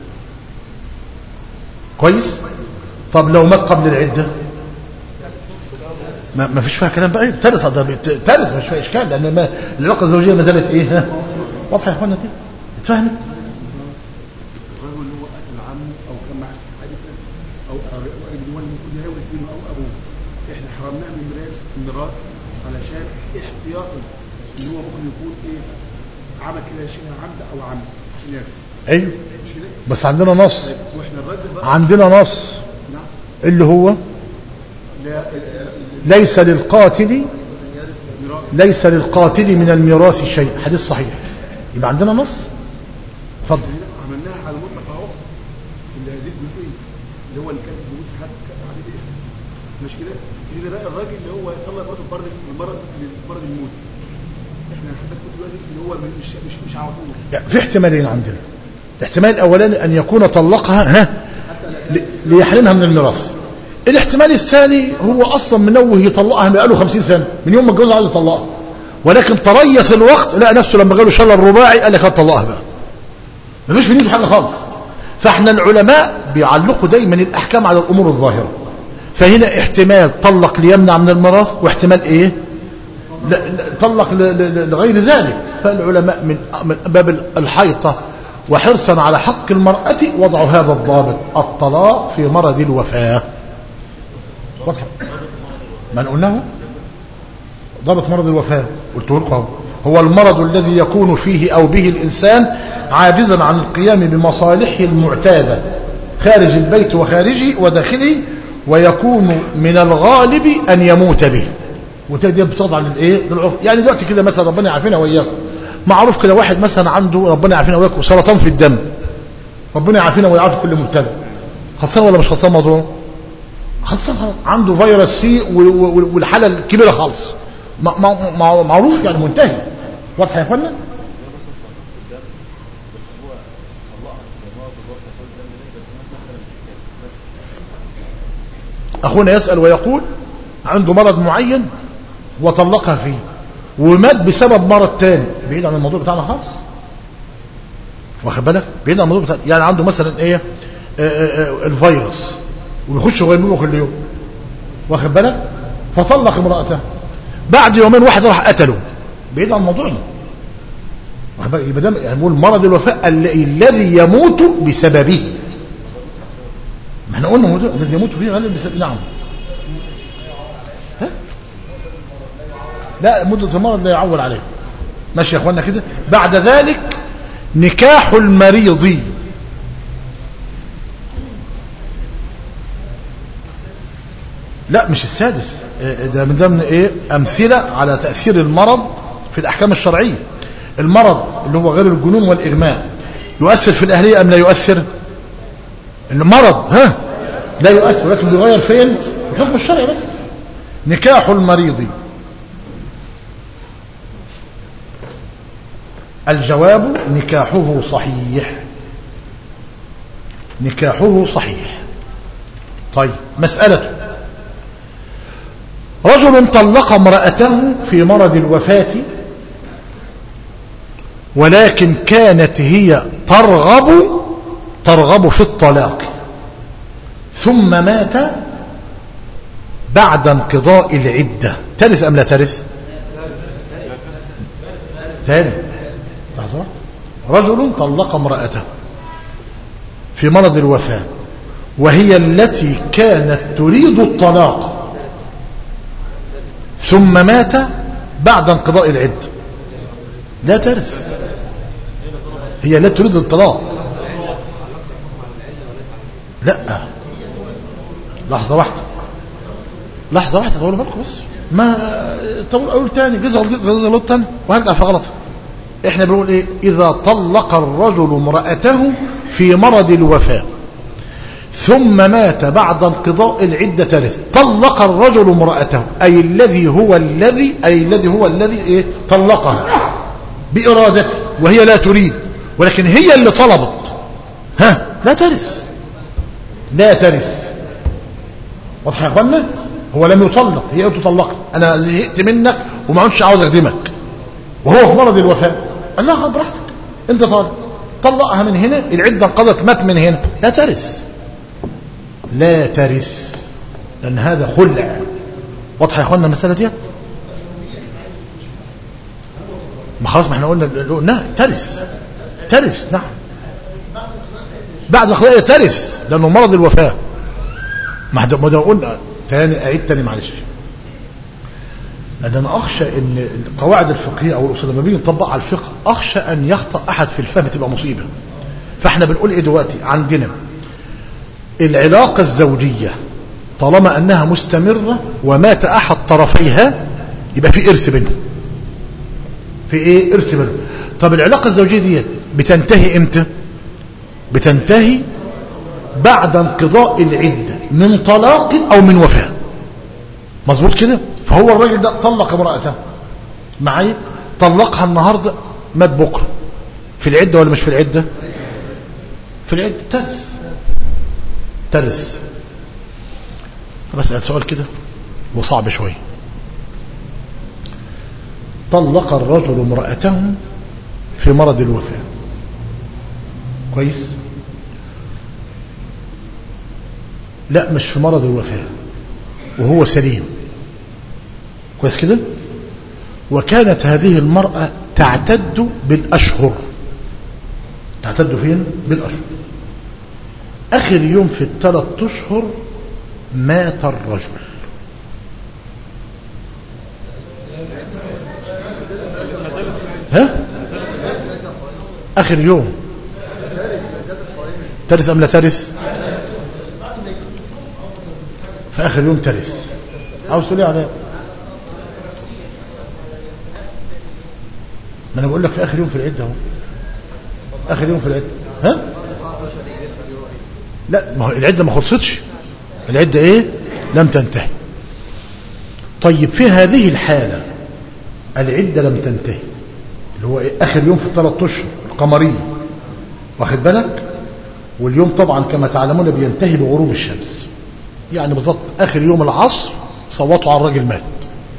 كويس طب لو مات قبل العدة ما, ما فيش فيها كلام بقى ترث ترث مش فيها إشكال لأن ما العلاقة الزوجية ما زالت إيه واضحة يا إخوانا دي اتفهمت حرمناه من ميراث الميراث علشان احتياطا ان هو ممكن يكون ايه عمل كده شيء عمد او عمد عشان يرث ايوه مش كده؟ بس عندنا نص واحنا الراجل بقى عندنا نص نعم اللي هو لا ليس للقاتل ميراث ليس للقاتل من الميراث شيء حديث صحيح يبقى عندنا نص اتفضل عملناها على مطلق اهو اللي هذه الجزئيه اللي هو اللي كان موجود في حد عليه ايه مش كده؟ هنا بقى الراجل اللي هو يطلع مراته بمرض المرض مرض الموت احنا حضرتك قلت دلوقتي اللي هو مش مش مش على طول يعني في احتمالين عندنا الاحتمال الاولاني ان يكون طلقها ها ل- ليحرمها من الميراث الاحتمال الثاني هو اصلا منوه يطلقها بقاله 50 سنه من يوم ما اتجوز عايز يطلقها ولكن تريث الوقت لقى نفسه لما جاله شلل الرباعي قال لك هتطلقها بقى مفيش في نيته حاجه خالص فاحنا العلماء بيعلقوا دايما الاحكام على الامور الظاهره فهنا احتمال طلق ليمنع من الميراث واحتمال ايه لا لا طلق ل- ل- لغير ذلك فالعلماء من من باب الحيطة وحرصا على حق المرأة وضعوا هذا الضابط الطلاق في مرض الوفاة واضح من قلناه ضابط مرض الوفاة قلت لكم أهو. هو المرض الذي يكون فيه أو به الإنسان عاجزا عن القيام بمصالحه المعتادة خارج البيت وخارجه وداخله ويكون من الغالب أن يموت به وتدي بتضع للايه للعرف يعني دلوقتي كده مثلا ربنا يعافينا واياكم معروف كده واحد مثلا عنده ربنا يعافينا واياكم سرطان في الدم ربنا يعافينا ويعافي كل مبتلى خلصان ولا مش خلصان موضوع خلصان خلاص. عنده فيروس سي و- و- والحاله الكبيره خالص ما- ما- ما- معروف يعني منتهي واضح يا اخوانا اخونا يسال ويقول عنده مرض معين وطلقها فيه ومات بسبب مرض تاني بعيد عن الموضوع بتاعنا خالص واخد بالك بعيد عن الموضوع بتاعنا يعني عنده مثلا ايه آه، آه، آه، الفيروس وبيخش غيبوبه كل يوم واخد بالك فطلق امراته بعد يومين واحد راح قتله بعيد عن موضوعنا واخد بالك يبقى ده يعني بقول مرض الوفاء ال- الذي يموت بسببه ما احنا قلنا موضوع الذي يموت فيه غالبا بسبب نعم ها؟ لا مدة المرض لا يعول عليه ماشي يا اخوانا كده بعد ذلك نكاح المريض لا مش السادس آه، ده من ضمن ايه امثله على تاثير المرض في الاحكام الشرعيه المرض اللي هو غير الجنون والاغماء يؤثر في الاهليه ام لا يؤثر المرض ها لا يؤثر ولكن بيغير فين الحكم الشرعي بس نكاح المريض الجواب نكاحه صحيح نكاحه صحيح طيب مسألة رجل طلق امرأته في مرض الوفاة ولكن كانت هي ترغب ترغب في الطلاق ثم مات بعد انقضاء العدة ترث أم لا ترث تاني لحظة رجل طلق امرأته في مرض الوفاة وهي التي كانت تريد الطلاق ثم مات بعد انقضاء العدة لا ترث هي لا تريد الطلاق لا لحظة واحدة لحظة واحدة طولوا بالكم بس ما طول أقول تاني جزء غلط تاني وهرجع في غلطة احنا بنقول ايه اذا طلق الرجل امرأته في مرض الوفاة ثم مات بعد انقضاء العدة ترث طلق الرجل امرأته أي الذي هو الذي أي الذي هو الذي إيه طلقها بإرادته وهي لا تريد ولكن هي اللي طلبت ها لا ترث لا ترث واضح يا اخوانا هو لم يطلق هي قلت طلقت انا زهقت منك وما عدتش عاوز اخدمك وهو في مرض الوفاه قال لها براحتك انت طالق طلقها من هنا العده انقضت مات من هنا لا ترث لا ترث لان هذا خلع واضح يا اخوانا المساله دي ما خلاص ما احنا قلنا قلنا ترث ترث نعم بعد قضاء ترث لانه مرض الوفاه ما ده قلنا تاني اعيد تاني معلش لان انا اخشى ان القواعد الفقهيه او الاصول لما بيجي نطبق على الفقه اخشى ان يخطا احد في الفهم تبقى مصيبه فاحنا بنقول ايه دلوقتي عندنا العلاقه الزوجيه طالما انها مستمره ومات احد طرفيها يبقى في ارث بينهم في ايه ارث بينهم طب العلاقه الزوجيه دي بتنتهي امتى بتنتهي بعد انقضاء العده من طلاق او من وفاه مظبوط كده فهو الراجل ده طلق امراته معايا طلقها النهارده مات بكره في العده ولا مش في العده في العده ترث ترث طب اسال سؤال كده وصعب شويه طلق الرجل امراته في مرض الوفاه كويس لا مش في مرض الوفاة وهو سليم كويس كده وكانت هذه المرأة تعتد بالأشهر تعتد فين بالأشهر آخر يوم في الثلاث أشهر مات الرجل ها آخر يوم ترث أم لا ترث في آخر يوم ترث عاوز تقول ايه على ما انا بقول لك في آخر يوم في العدة اهو آخر يوم في العدة ها لا ما هو العدة ما خلصتش العدة ايه لم تنتهي طيب في هذه الحالة العدة لم تنتهي اللي هو إيه؟ آخر يوم في الثلاث أشهر القمرية واخد بالك واليوم طبعا كما تعلمون بينتهي بغروب الشمس يعني بالضبط آخر يوم العصر صوتوا على الراجل مات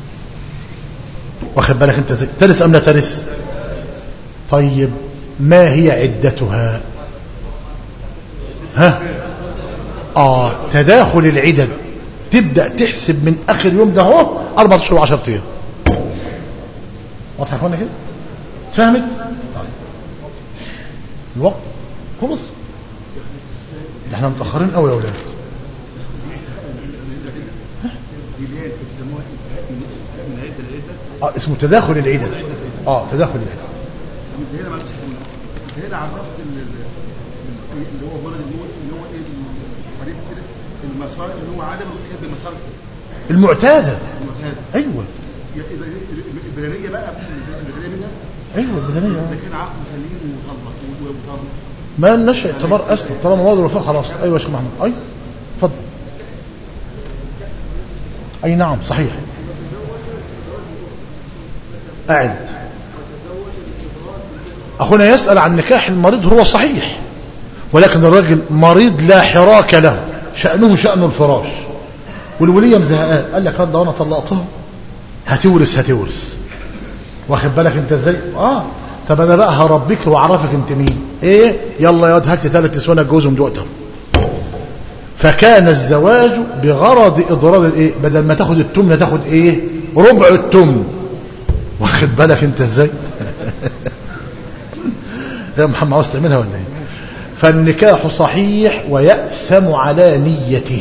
واخد بالك انت ترث أم لا ترث طيب ما هي عدتها ها آه تداخل العدد تبدأ تحسب من آخر يوم ده هو أربعة أشهر وعشرة أيام واضح يا اخوانا كده فهمت طيب الوقت خلص ده احنا متأخرين قوي يا ولاد دي اللي هي بيسموها انتهاء من انتهاء من العده للعده اه اسمه تداخل العدد اه تداخل العدد طب انت هنا معلش انت هنا عرفت ال- ال- اللي هو مرض الموت اللي هو ايه الحديث كده المسار اللي هو عدم الحب المسار المعتادة المعتاد ايوه اذا البدنيه بقى البدنيه منها ايوه البدنية ده آه. كان عقله سليم وطلق وطلق ما لناش اعتبار اصلا طالما مواد الوفاة خلاص ايوه يا شيخ محمد ايوه اتفضل أي نعم صحيح أعد أخونا يسأل عن نكاح المريض هو صحيح ولكن الرجل مريض لا حراك له شأنه شأن الفراش والولية مزهقان قال لك هذا وانا طلقته هتورث هتورث واخد بالك انت ازاي اه طب انا بقى هربيك واعرفك انت مين ايه يلا يا واد هات لي ثلاث نسوان اتجوزهم دلوقتي فكان الزواج بغرض اضرار الايه بدل ما تاخد التمن تاخد ايه ربع التمن واخد بالك انت ازاي يا محمد عاوز تعملها ولا ايه فالنكاح صحيح ويأثم على نيته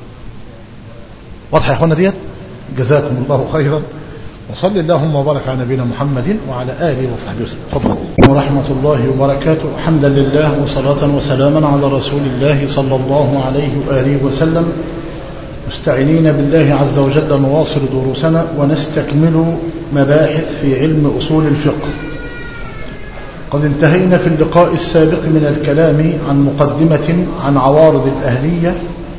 واضح يا اخوانا ديت جزاكم الله خيرا وصل اللهم وبارك على نبينا محمد وعلى اله وصحبه وسلم تفضل ورحمه الله وبركاته حمدا لله وصلاه وسلاما على رسول الله صلى الله عليه واله وسلم مستعينين بالله عز وجل نواصل دروسنا ونستكمل مباحث في علم اصول الفقه قد انتهينا في اللقاء السابق من الكلام عن مقدمه عن عوارض الاهليه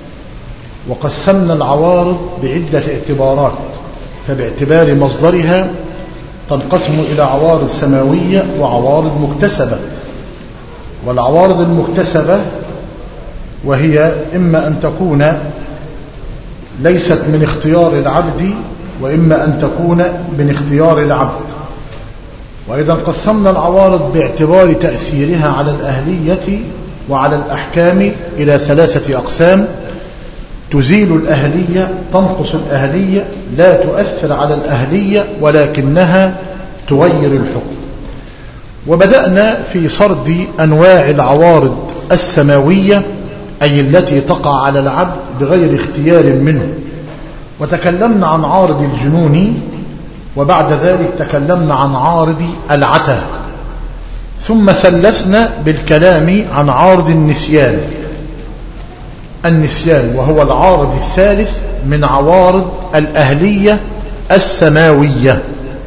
وقسمنا العوارض بعدة اعتبارات فباعتبار مصدرها تنقسم إلى عوارض سماوية وعوارض مكتسبة والعوارض المكتسبة وهي إما أن تكون ليست من اختيار العبد وإما أن تكون من اختيار العبد وإذا قسمنا العوارض باعتبار تأثيرها على الأهلية وعلى الأحكام إلى ثلاثة أقسام تزيل الأهلية تنقص الأهلية لا تؤثر على الأهلية ولكنها تغير الحكم وبدأنا في سرد أنواع العوارض السماوية أي التي تقع على العبد بغير اختيار منه وتكلمنا عن عارض الجنون وبعد ذلك تكلمنا عن عارض العتى ثم ثلثنا بالكلام عن عارض النسيان النسيان وهو العارض الثالث من عوارض الأهلية السماوية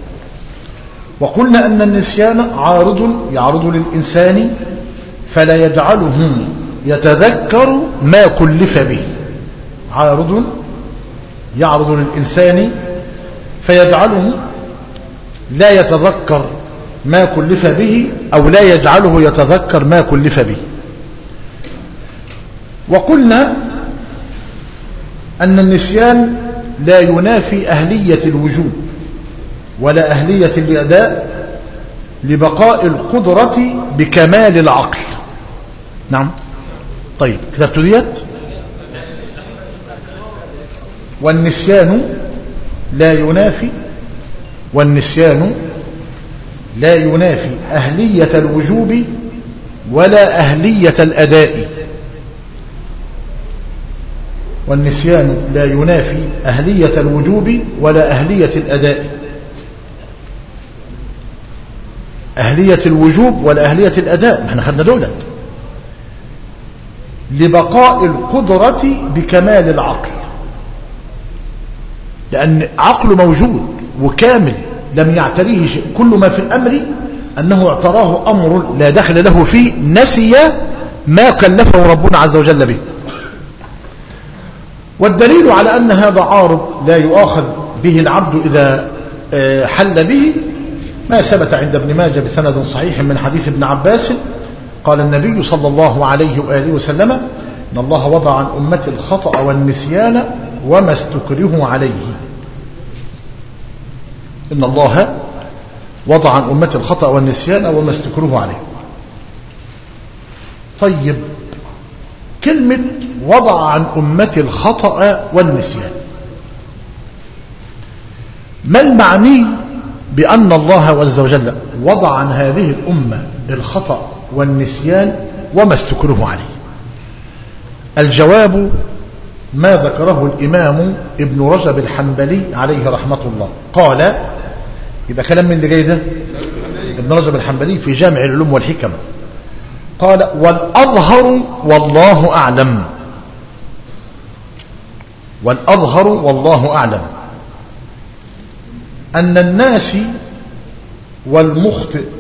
وقلنا أن النسيان عارض يعرض للإنسان فلا يجعله يتذكر ما كلف به عارض يعرض للإنسان فيجعله لا يتذكر ما كلف به أو لا يجعله يتذكر ما كلف به وقلنا أن النسيان لا ينافي أهلية الوجود ولا أهلية الأداء لبقاء القدرة بكمال العقل نعم طيب كتبت ديت والنسيان لا ينافي والنسيان لا ينافي أهلية الوجوب ولا أهلية الأداء والنسيان لا ينافي أهلية الوجوب ولا أهلية الأداء أهلية الوجوب ولا أهلية الأداء احنا خدنا دولت لبقاء القدرة بكمال العقل لأن عقله موجود وكامل لم يعتريه شيء كل ما في الأمر أنه اعتراه أمر لا دخل له فيه نسي ما كلفه ربنا عز وجل به والدليل على أن هذا عارض لا يؤاخذ به العبد إذا حل به ما ثبت عند ابن ماجه بسند صحيح من حديث ابن عباس قال النبي صلى الله عليه وآله وسلم إن الله وضع عن أمة الخطأ والنسيان وما استكره عليه إن الله وضع عن أمة الخطأ والنسيان وما استكره عليه طيب كلمة وضع عن أمة الخطأ والنسيان ما المعني بأن الله عز وجل وضع عن هذه الأمة الخطأ والنسيان وما استكره عليه الجواب ما ذكره الإمام ابن رجب الحنبلي عليه رحمة الله قال يبقى كلام من اللي جاي ده ابن رجب الحنبلي في جامع العلوم والحكم قال والأظهر والله أعلم والأظهر والله أعلم أن الناس والمخطئ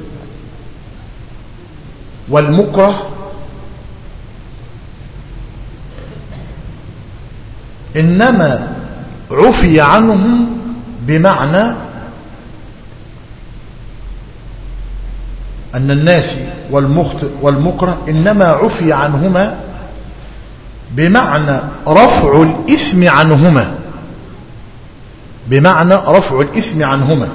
والمكره إنما عفي عنهم بمعنى أن الناس والمخطئ والمكره إنما عفي عنهما بمعنى رفع الإثم عنهما بمعنى رفع الإثم عنهما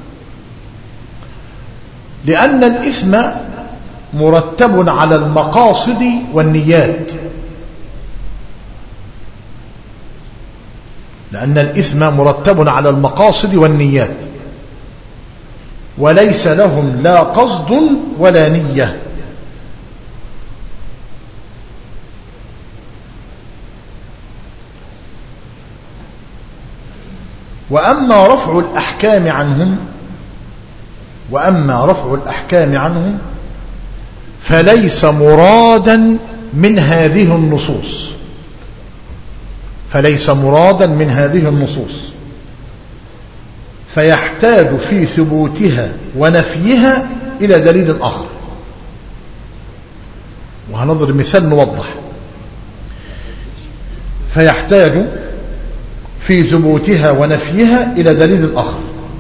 لأن الإثم مرتب على المقاصد والنيات لأن الإثم مرتب على المقاصد والنيات وليس لهم لا قصد ولا نية وأما رفع الأحكام عنهم وأما رفع الأحكام عنهم فليس مرادا من هذه النصوص فليس مرادا من هذه النصوص فيحتاج في ثبوتها ونفيها إلى دليل آخر وهنضرب مثال نوضح فيحتاج في ثبوتها ونفيها إلى دليل آخر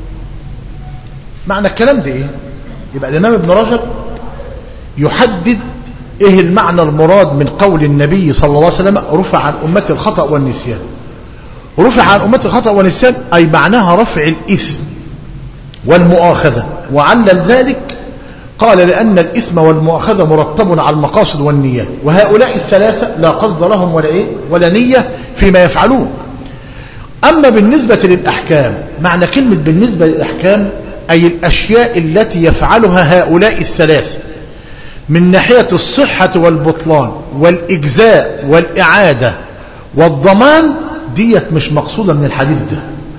معنى الكلام ده إيه؟ يبقى الإمام ابن رجب يحدد إيه المعنى المراد من قول النبي صلى الله عليه وسلم رفع عن أمة الخطأ والنسيان رفع عن أمة الخطأ والنسيان أي معناها رفع الإثم والمؤاخذة وعلل ذلك قال لأن الإثم والمؤاخذة مرتب على المقاصد والنيات وهؤلاء الثلاثة لا قصد لهم ولا إيه ولا نية فيما يفعلون أما بالنسبة للأحكام معنى كلمة بالنسبة للأحكام أي الأشياء التي يفعلها هؤلاء الثلاثة من ناحية الصحة والبطلان والإجزاء والإعادة والضمان ديت مش مقصودة من الحديث ده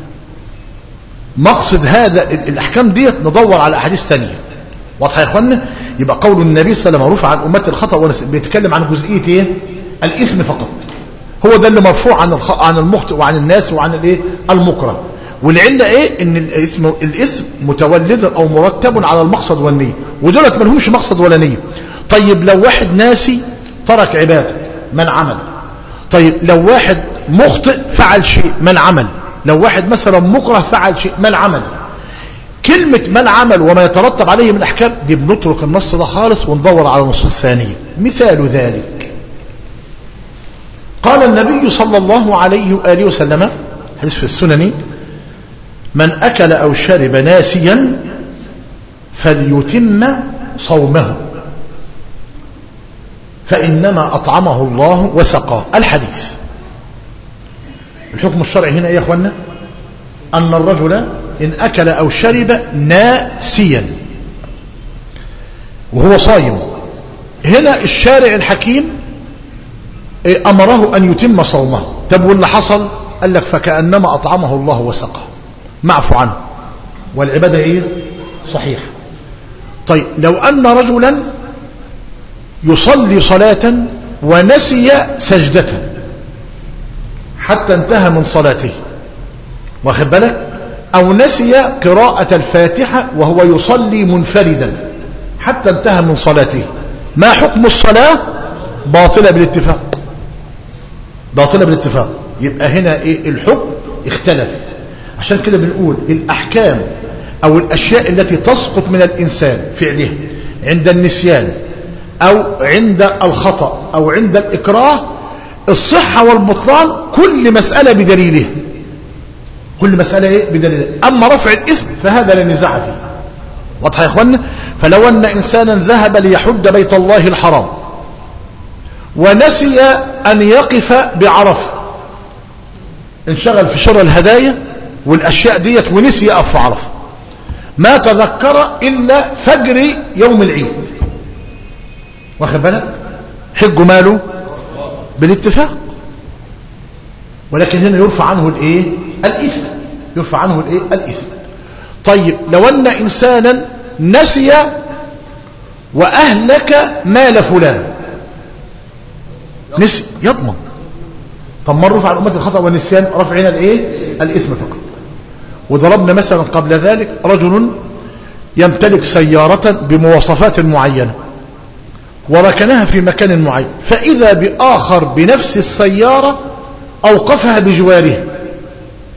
مقصد هذا الأحكام ديت ندور على أحاديث تانية واضحة يا إخوانا يبقى قول النبي صلى الله عليه وسلم رفع عن أمة الخطأ بيتكلم عن جزئية إيه؟ الإثم فقط هو ده اللي مرفوع عن الخ... عن المخطئ وعن الناس وعن الايه المكره والعله ايه ان الاسم الاسم متولد او مرتب على المقصد والنيه ودولت ما لهمش مقصد ولا نيه طيب لو واحد ناسي ترك عباده من عمل طيب لو واحد مخطئ فعل شيء من عمل لو واحد مثلا مكره فعل شيء من عمل كلمة من عمل وما يترتب عليه من أحكام دي بنترك النص ده خالص وندور على نصوص ثانية مثال ذلك قال النبي صلى الله عليه وآله وسلم حديث في السنن من أكل أو شرب ناسيا فليتم صومه فإنما أطعمه الله وسقاه الحديث الحكم الشرعي هنا يا أخوانا أن الرجل إن أكل أو شرب ناسيا وهو صايم هنا الشارع الحكيم أمره أن يتم صومه طب واللي حصل قال لك فكأنما أطعمه الله وسقه معفو عنه والعبادة إيه صحيح طيب لو أن رجلا يصلي صلاة ونسي سجدة حتى انتهى من صلاته واخد بالك أو نسي قراءة الفاتحة وهو يصلي منفردا حتى انتهى من صلاته ما حكم الصلاة باطلة بالاتفاق باطلة بالاتفاق يبقى هنا ايه الحكم اختلف عشان كده بنقول الأحكام أو الأشياء التي تسقط من الإنسان فعلها عند النسيان أو عند الخطأ أو عند الإكراه الصحة والبطلان كل مسألة بدليله كل مسألة إيه بدليله أما رفع الإثم فهذا لا نزاع فيه واضح يا إخوانا فلو أن إنسانا ذهب ليحد بيت الله الحرام ونسي أن يقف بعرفة انشغل في شراء الهدايا والأشياء ديت ونسي يقف في عرفة ما تذكر إلا فجر يوم العيد واخد بالك حج ماله بالاتفاق ولكن هنا يرفع عنه الايه الاثم يرفع عنه الايه الاثم طيب لو ان انسانا نسي واهلك مال فلان نسي يضمن طب ما رفع عن امه الخطا والنسيان رفع هنا الايه الاثم فقط وضربنا مثلا قبل ذلك رجل يمتلك سيارة بمواصفات معينة وركنها في مكان معين فإذا بآخر بنفس السيارة أوقفها بجواره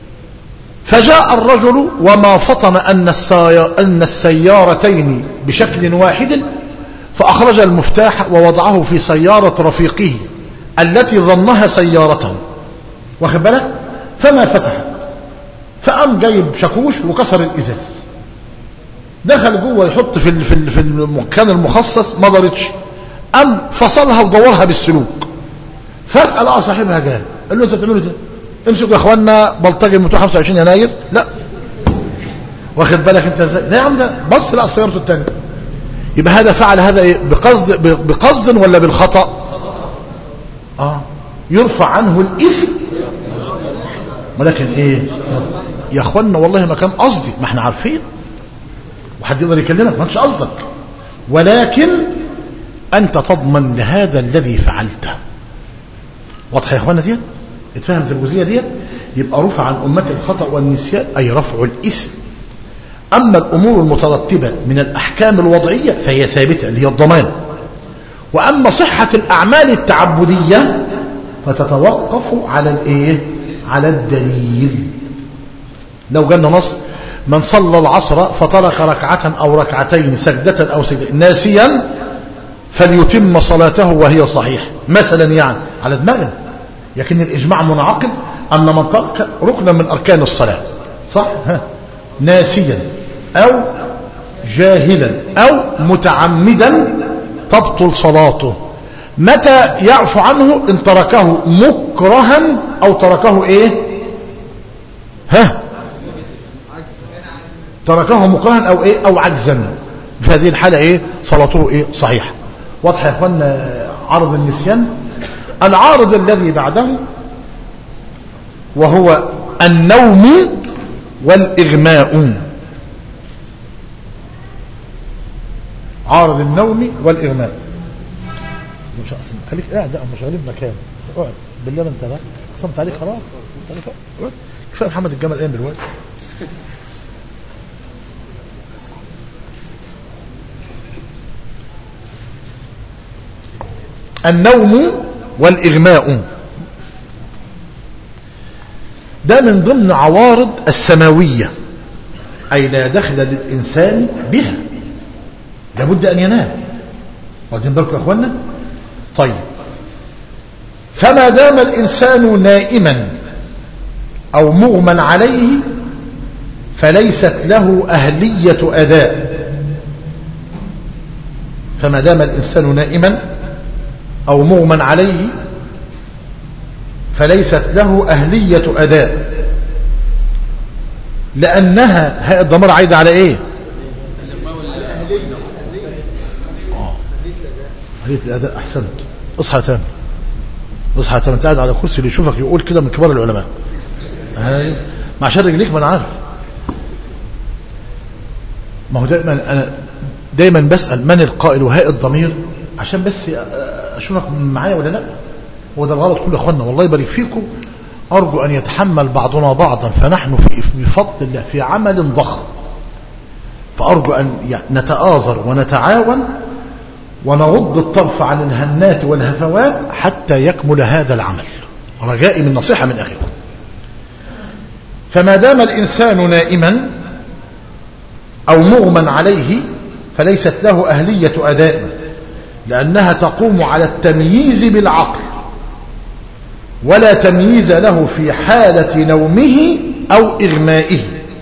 فجاء الرجل وما فطن أن, أن السيارتين بشكل واحد فأخرج المفتاح ووضعه في سيارة رفيقه التي ظنها سيارته واخد بالك فما فتحت فقام جايب شاكوش وكسر الإزاز دخل جوه يحط في في في المكان المخصص ما ضرتش قام فصلها ودورها بالسلوك فجأة لقى صاحبها جاي قال له انت بتعملوا ده امسكوا يا اخوانا بلطجي المتوح 25 يناير لا واخد بالك انت ازاي لا يا عم ده بص لقى سيارته الثانيه يبقى هذا فعل هذا ايه بقصد بقصد ولا بالخطأ اه يرفع عنه الاثم ولكن ايه يا اخوانا والله ما كان قصدي ما احنا عارفين وحد يقدر يكلمك ما انتش قصدك ولكن انت تضمن لهذا الذي فعلته واضح يا اخوانا ديت اتفهمت الجزئيه ديت يبقى رفع عن امتي الخطا والنسيان اي رفع الاثم اما الامور المترتبه من الاحكام الوضعيه فهي ثابته اللي هي الضمان واما صحه الاعمال التعبديه فتتوقف على الايه على الدليل لو جانا نص من صلى العصر فترك ركعة أو ركعتين سجدة أو سجدة ناسيا فليتم صلاته وهي صحيح مثلا يعني على دماغنا لكن الإجماع منعقد أن من ترك ركنا من أركان الصلاة صح ها. ناسيا أو جاهلا أو متعمدا تبطل صلاته متى يعفو عنه إن تركه مكرها أو تركه إيه ها تركه مكرها أو إيه أو عجزا في هذه الحالة إيه صلاته إيه صحيحة واضح يا أخوانا عرض النسيان العارض الذي بعده وهو النوم والإغماء عارض النوم والإغماء مش أصلا خليك قاعد ده مش غالب مكان اقعد بالله ما انت بقى قسمت عليك خلاص اقعد كفايه محمد الجمل قايم دلوقتي النوم والإغماء ده من ضمن عوارض السماوية أي لا دخل للإنسان بها لابد أن ينام واخدين بالكم يا أخوانا طيب فما دام الإنسان نائما أو مغمى عليه فليست له أهلية أداء فما دام الإنسان نائما أو مغمى عليه فليست له أهلية أداء لأنها هاء الضمير عايدة على إيه أهلية الأداء أحسنت اصحى تاني اصحى تاني انت قاعد على كرسي اللي يشوفك يقول كده من كبار العلماء هاي مع عشان رجليك ما انا عارف ما هو دايما انا دايما بسأل من القائل وهاء الضمير عشان بس اشوفك معايا ولا لا هو ده الغلط كل اخواننا والله يبارك فيكم ارجو ان يتحمل بعضنا بعضا فنحن في بفضل الله في عمل ضخم فارجو ان نتآزر ونتعاون ونغض الطرف عن الهنات والهفوات حتى يكمل هذا العمل رجائي من نصيحة من أخيكم فما دام الإنسان نائما أو مغمى عليه فليست له أهلية أداء لأنها تقوم على التمييز بالعقل ولا تمييز له في حالة نومه أو إغمائه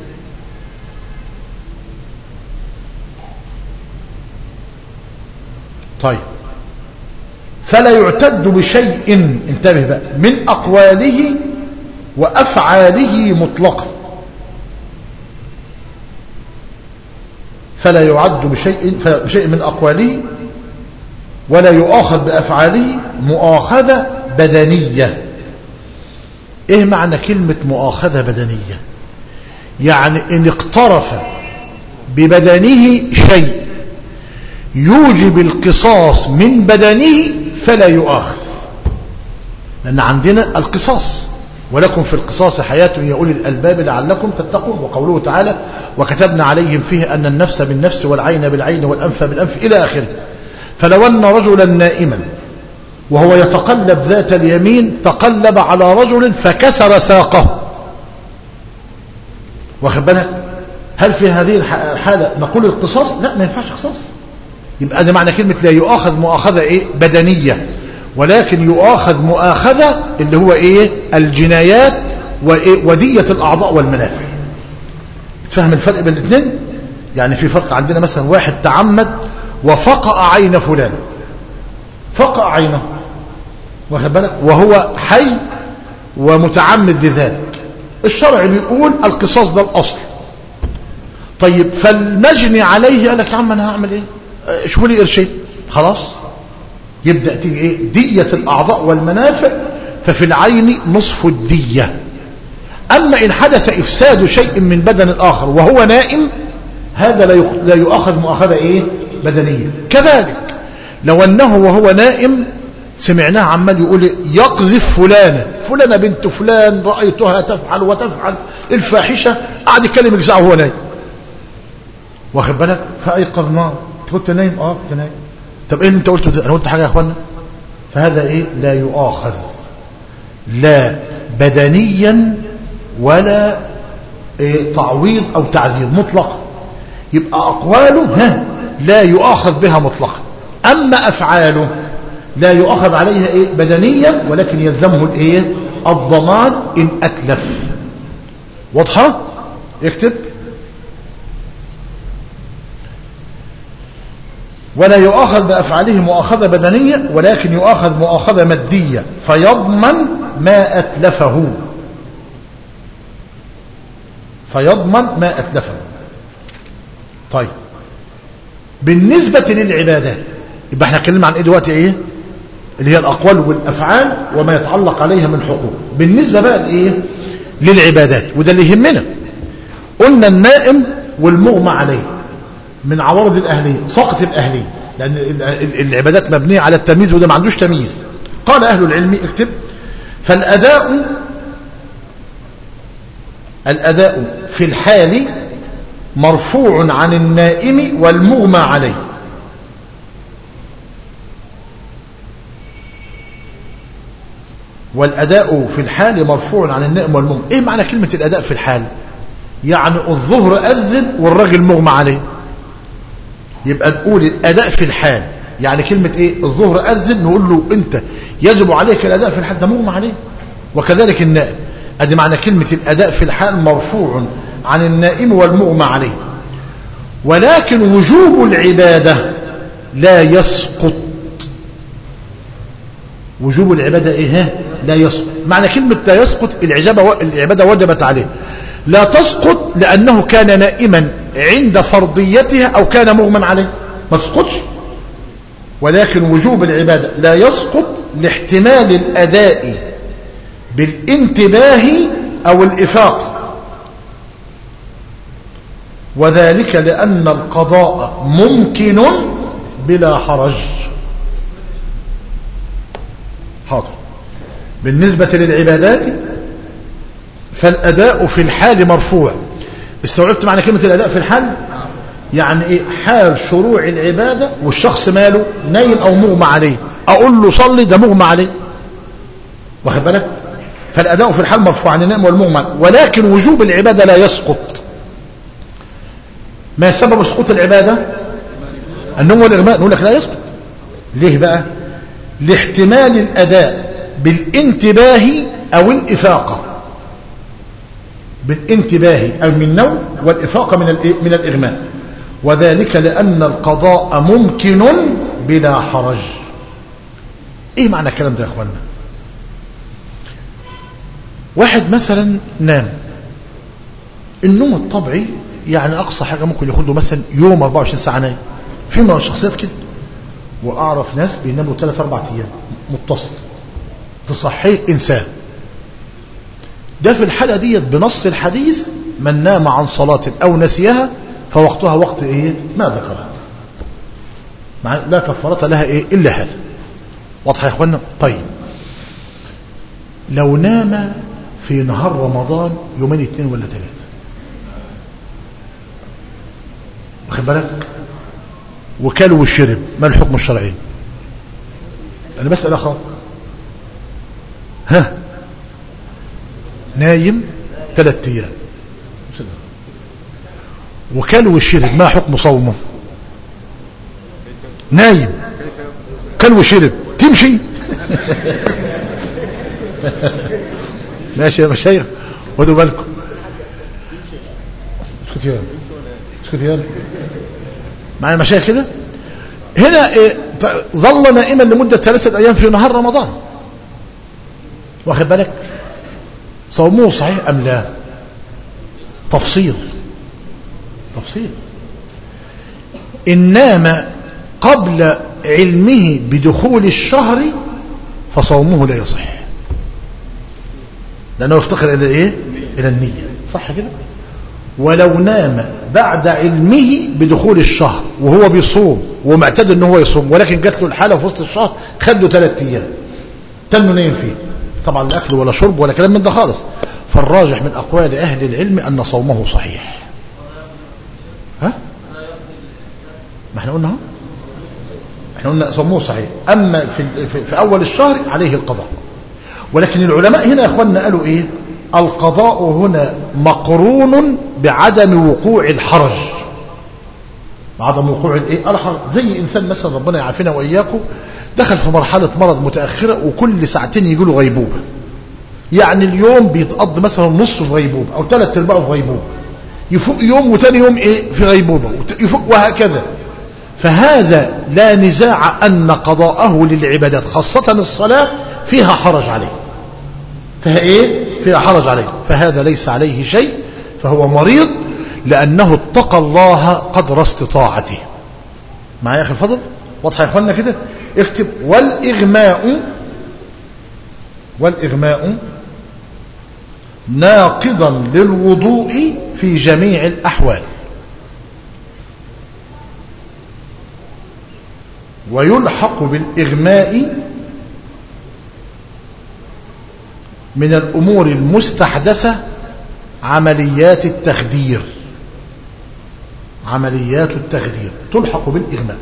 طيب فلا يعتد بشيء انتبه بقى من أقواله وأفعاله مطلقا فلا يعد بشيء, بشيء من أقواله ولا يؤاخذ بأفعاله مؤاخذة بدنية ايه معنى كلمة مؤاخذة بدنية يعني ان اقترف ببدنه شيء يوجب القصاص من بدنه فلا يؤاخذ لأن عندنا القصاص ولكم في القصاص حياة يا أولي الألباب لعلكم تتقون وقوله تعالى وكتبنا عليهم فيه أن النفس بالنفس والعين بالعين والأنف بالأنف إلى آخره فلو أن رجلا نائما وهو يتقلب ذات اليمين تقلب على رجل فكسر ساقه واخد بالك هل في هذه الح- الحالة نقول القصاص لا ما ينفعش قصاص يبقى ده معنى كلمة لا يؤاخذ مؤاخذة ايه بدنية ولكن يؤاخذ مؤاخذة اللي هو ايه الجنايات وإيه ودية الأعضاء والمنافع تفهم الفرق بين الاثنين يعني في فرق عندنا مثلا واحد تعمد وفقأ عين فلان فقأ عينه واخد بالك وهو حي ومتعمد لذلك الشرع بيقول القصاص ده الأصل طيب فالمجني عليه قال لك يا عم انا هعمل ايه آه، شوفوا لي قرشين خلاص يبدا تيجي ايه ديه الاعضاء والمنافع ففي العين نصف الديه اما ان حدث افساد شيء من بدن الاخر وهو نائم هذا لا يخ- لا يؤخذ مؤاخذه ايه بدنيه كذلك لو انه وهو نائم سمعناه عمال يقول يقذف فلانه فلانه بنت فلان رايتها تفعل وتفعل الفاحشه قعد يتكلم يجزعه وهو نايم واخد بالك فايقظناه أنت كنت نايم اه كنت نايم طب ايه اللي انت قلته ده انا قلت حاجه يا اخوانا فهذا ايه لا يؤاخذ لا بدنيا ولا إيه تعويض او تعذير مطلقا يبقى اقواله ها لا يؤاخذ بها مطلقا اما افعاله لا يؤاخذ عليها ايه بدنيا ولكن يلزمه الايه الضمان ان اتلف واضحه اكتب ولا يؤاخذ بأفعاله مؤاخذة بدنية ولكن يؤاخذ مؤاخذة مادية فيضمن ما أتلفه فيضمن ما أتلفه طيب بالنسبة للعبادات يبقى احنا اتكلمنا عن ايه دلوقتي ايه اللي هي الأقوال والأفعال وما يتعلق عليها من حقوق بالنسبة بقى لايه للعبادات وده اللي يهمنا قلنا النائم والمغمى عليه من عوارض الأهلية سقط الأهلية لأن ال- ال- العبادات مبنية على التمييز وده ما عندوش تمييز قال أهل العلم اكتب فالأداء الأداء في الحال مرفوع عن النائم والمغمى عليه والأداء في الحال مرفوع عن النائم والمغمى إيه معنى كلمة الأداء في الحال يعني الظهر أذن والراجل مغمى عليه يبقى نقول الأداء في الحال يعني كلمة إيه الظهر أذن نقول له أنت يجب عليك الأداء في الحال ده مغمى عليه وكذلك النائم أدي معنى كلمة الأداء في الحال مرفوع عن النائم والمغمى عليه ولكن وجوب العبادة لا يسقط وجوب العبادة إيه لا يسقط معنى كلمة لا يسقط العجابة العبادة وجبت عليه لا تسقط لأنه كان نائما عند فرضيتها أو كان مغمى عليه ما تسقطش ولكن وجوب العبادة لا يسقط لاحتمال الأداء بالانتباه أو الإفاق وذلك لأن القضاء ممكن بلا حرج حاضر بالنسبة للعبادات فالأداء في الحال مرفوع استوعبت معنى كلمة الأداء في الحال يعني إيه حال شروع العبادة والشخص ماله نايم أو مغمى عليه أقول له صلي ده مغمى عليه واخد بالك فالأداء في الحال مرفوع عن النائم والمغمى ولكن وجوب العبادة لا يسقط ما سبب سقوط العبادة النوم والإغماء نقول لك لا يسقط ليه بقى لاحتمال الأداء بالانتباه أو الإفاقة بالانتباه أو من النوم والإفاقة من من الإغماء وذلك لأن القضاء ممكن بلا حرج إيه معنى الكلام ده يا أخوانا واحد مثلا نام النوم الطبيعي يعني أقصى حاجة ممكن ياخد له مثلا يوم 24 ساعة نايم في من الشخصيات كده وأعرف ناس بيناموا 3 4 أيام متصل تصحيه إنسان ده في الحالة ديت بنص الحديث من نام عن صلاة أو نسيها فوقتها وقت إيه ما ذكرها مع لا كفارة لها إيه إلا هذا واضح يا إخوانا طيب لو نام في نهار رمضان يومين اثنين ولا ثلاثة واخد بالك وكل وشرب ما الحكم الشرعي أنا بسأل أخر ها نايم ثلاث أيام وكل وشرب ما حكم صومه نايم كل وشرب تمشي ماشي يا مشايخ خدوا بالكم اسكت يا اسكت يا معايا مشايخ كده هنا إيه ظل نائما لمدة ثلاثة أيام في نهار رمضان واخد بالك صومه صحيح أم لا تفصيل تفصيل إن نام قبل علمه بدخول الشهر فصومه لا يصح لأنه يفتقر إلى إيه؟ إلى النية صح كده ولو نام بعد علمه بدخول الشهر وهو بيصوم ومعتاد ان هو يصوم ولكن جات له الحاله في وسط الشهر خد له ثلاث ايام تنه نايم فيه طبعا لا اكل ولا شرب ولا كلام من ده خالص فالراجح من اقوال اهل العلم ان صومه صحيح ها ما احنا قلنا اهو احنا قلنا صومه صحيح اما في, في, في اول الشهر عليه القضاء ولكن العلماء هنا يا اخواننا قالوا ايه القضاء هنا مقرون بعدم وقوع الحرج عدم وقوع الايه الحرج زي انسان مثلا ربنا يعافينا واياكم دخل في مرحله مرض متاخره وكل ساعتين يجي له غيبوبه يعني اليوم بيتقضي مثلا نص في غيبوبه او ثلاث ارباعه في غيبوبه يفوق يوم وتاني يوم ايه في غيبوبه يفوق وهكذا فهذا لا نزاع ان قضاءه للعبادات خاصه الصلاه فيها حرج عليه فيها ايه فيها حرج عليه فهذا ليس عليه شيء فهو مريض لأنه اتقى الله قدر استطاعته معايا يا أخي الفضل واضح يا أخوانا كده اكتب والإغماء والإغماء ناقضا للوضوء في جميع الأحوال ويلحق بالإغماء من الأمور المستحدثة عمليات التخدير عمليات التخدير تلحق بالإغماء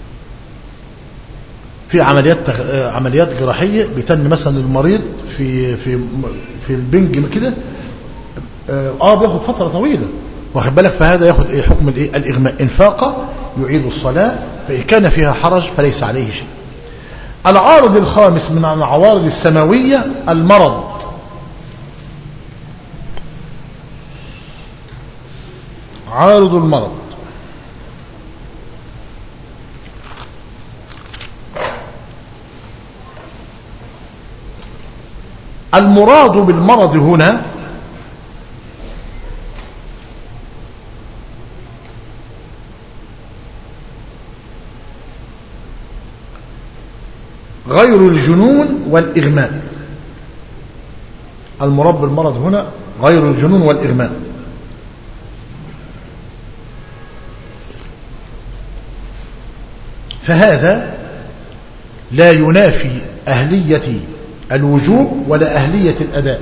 في عمليات تخ... عمليات جراحية بيتم مثلا المريض في في في البنج كده اه بياخد فترة طويلة واخد بالك فهذا ياخد ايه حكم الايه الاغماء انفاقه يعيد الصلاة فإن كان فيها حرج فليس عليه شيء العارض الخامس من العوارض السماوية المرض عارض المرض المراد بالمرض هنا غير الجنون والإغماء المراد بالمرض هنا غير الجنون والإغماء فهذا لا ينافي أهلية الوجوب ولا أهلية الأداء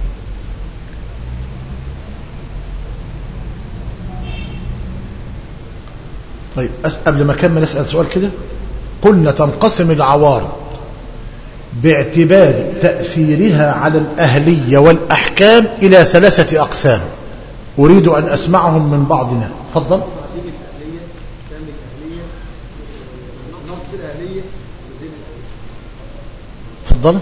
طيب قبل ما أكمل أسأل سؤال كده قلنا تنقسم العوارض باعتبار تأثيرها على الأهلية والأحكام إلى ثلاثة أقسام أريد أن أسمعهم من بعضنا تفضل تفضل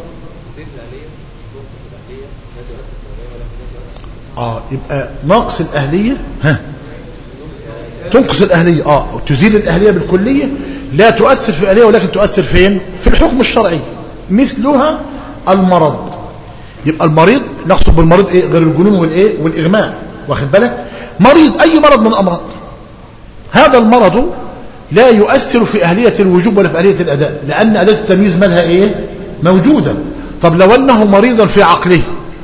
اه يبقى ناقص الأهلية ها تنقص الأهلية اه تزيل الأهلية بالكلية لا تؤثر في الأهلية ولكن تؤثر فين في الحكم الشرعي مثلها المرض يبقى المريض نقصد بالمريض ايه غير الجنون والايه والاغماء واخد بالك مريض اي مرض من الامراض هذا المرض لا يؤثر في اهليه الوجوب ولا في اهليه الاداء لان اداه التمييز مالها ايه موجوده طب لو انه مريضا في عقله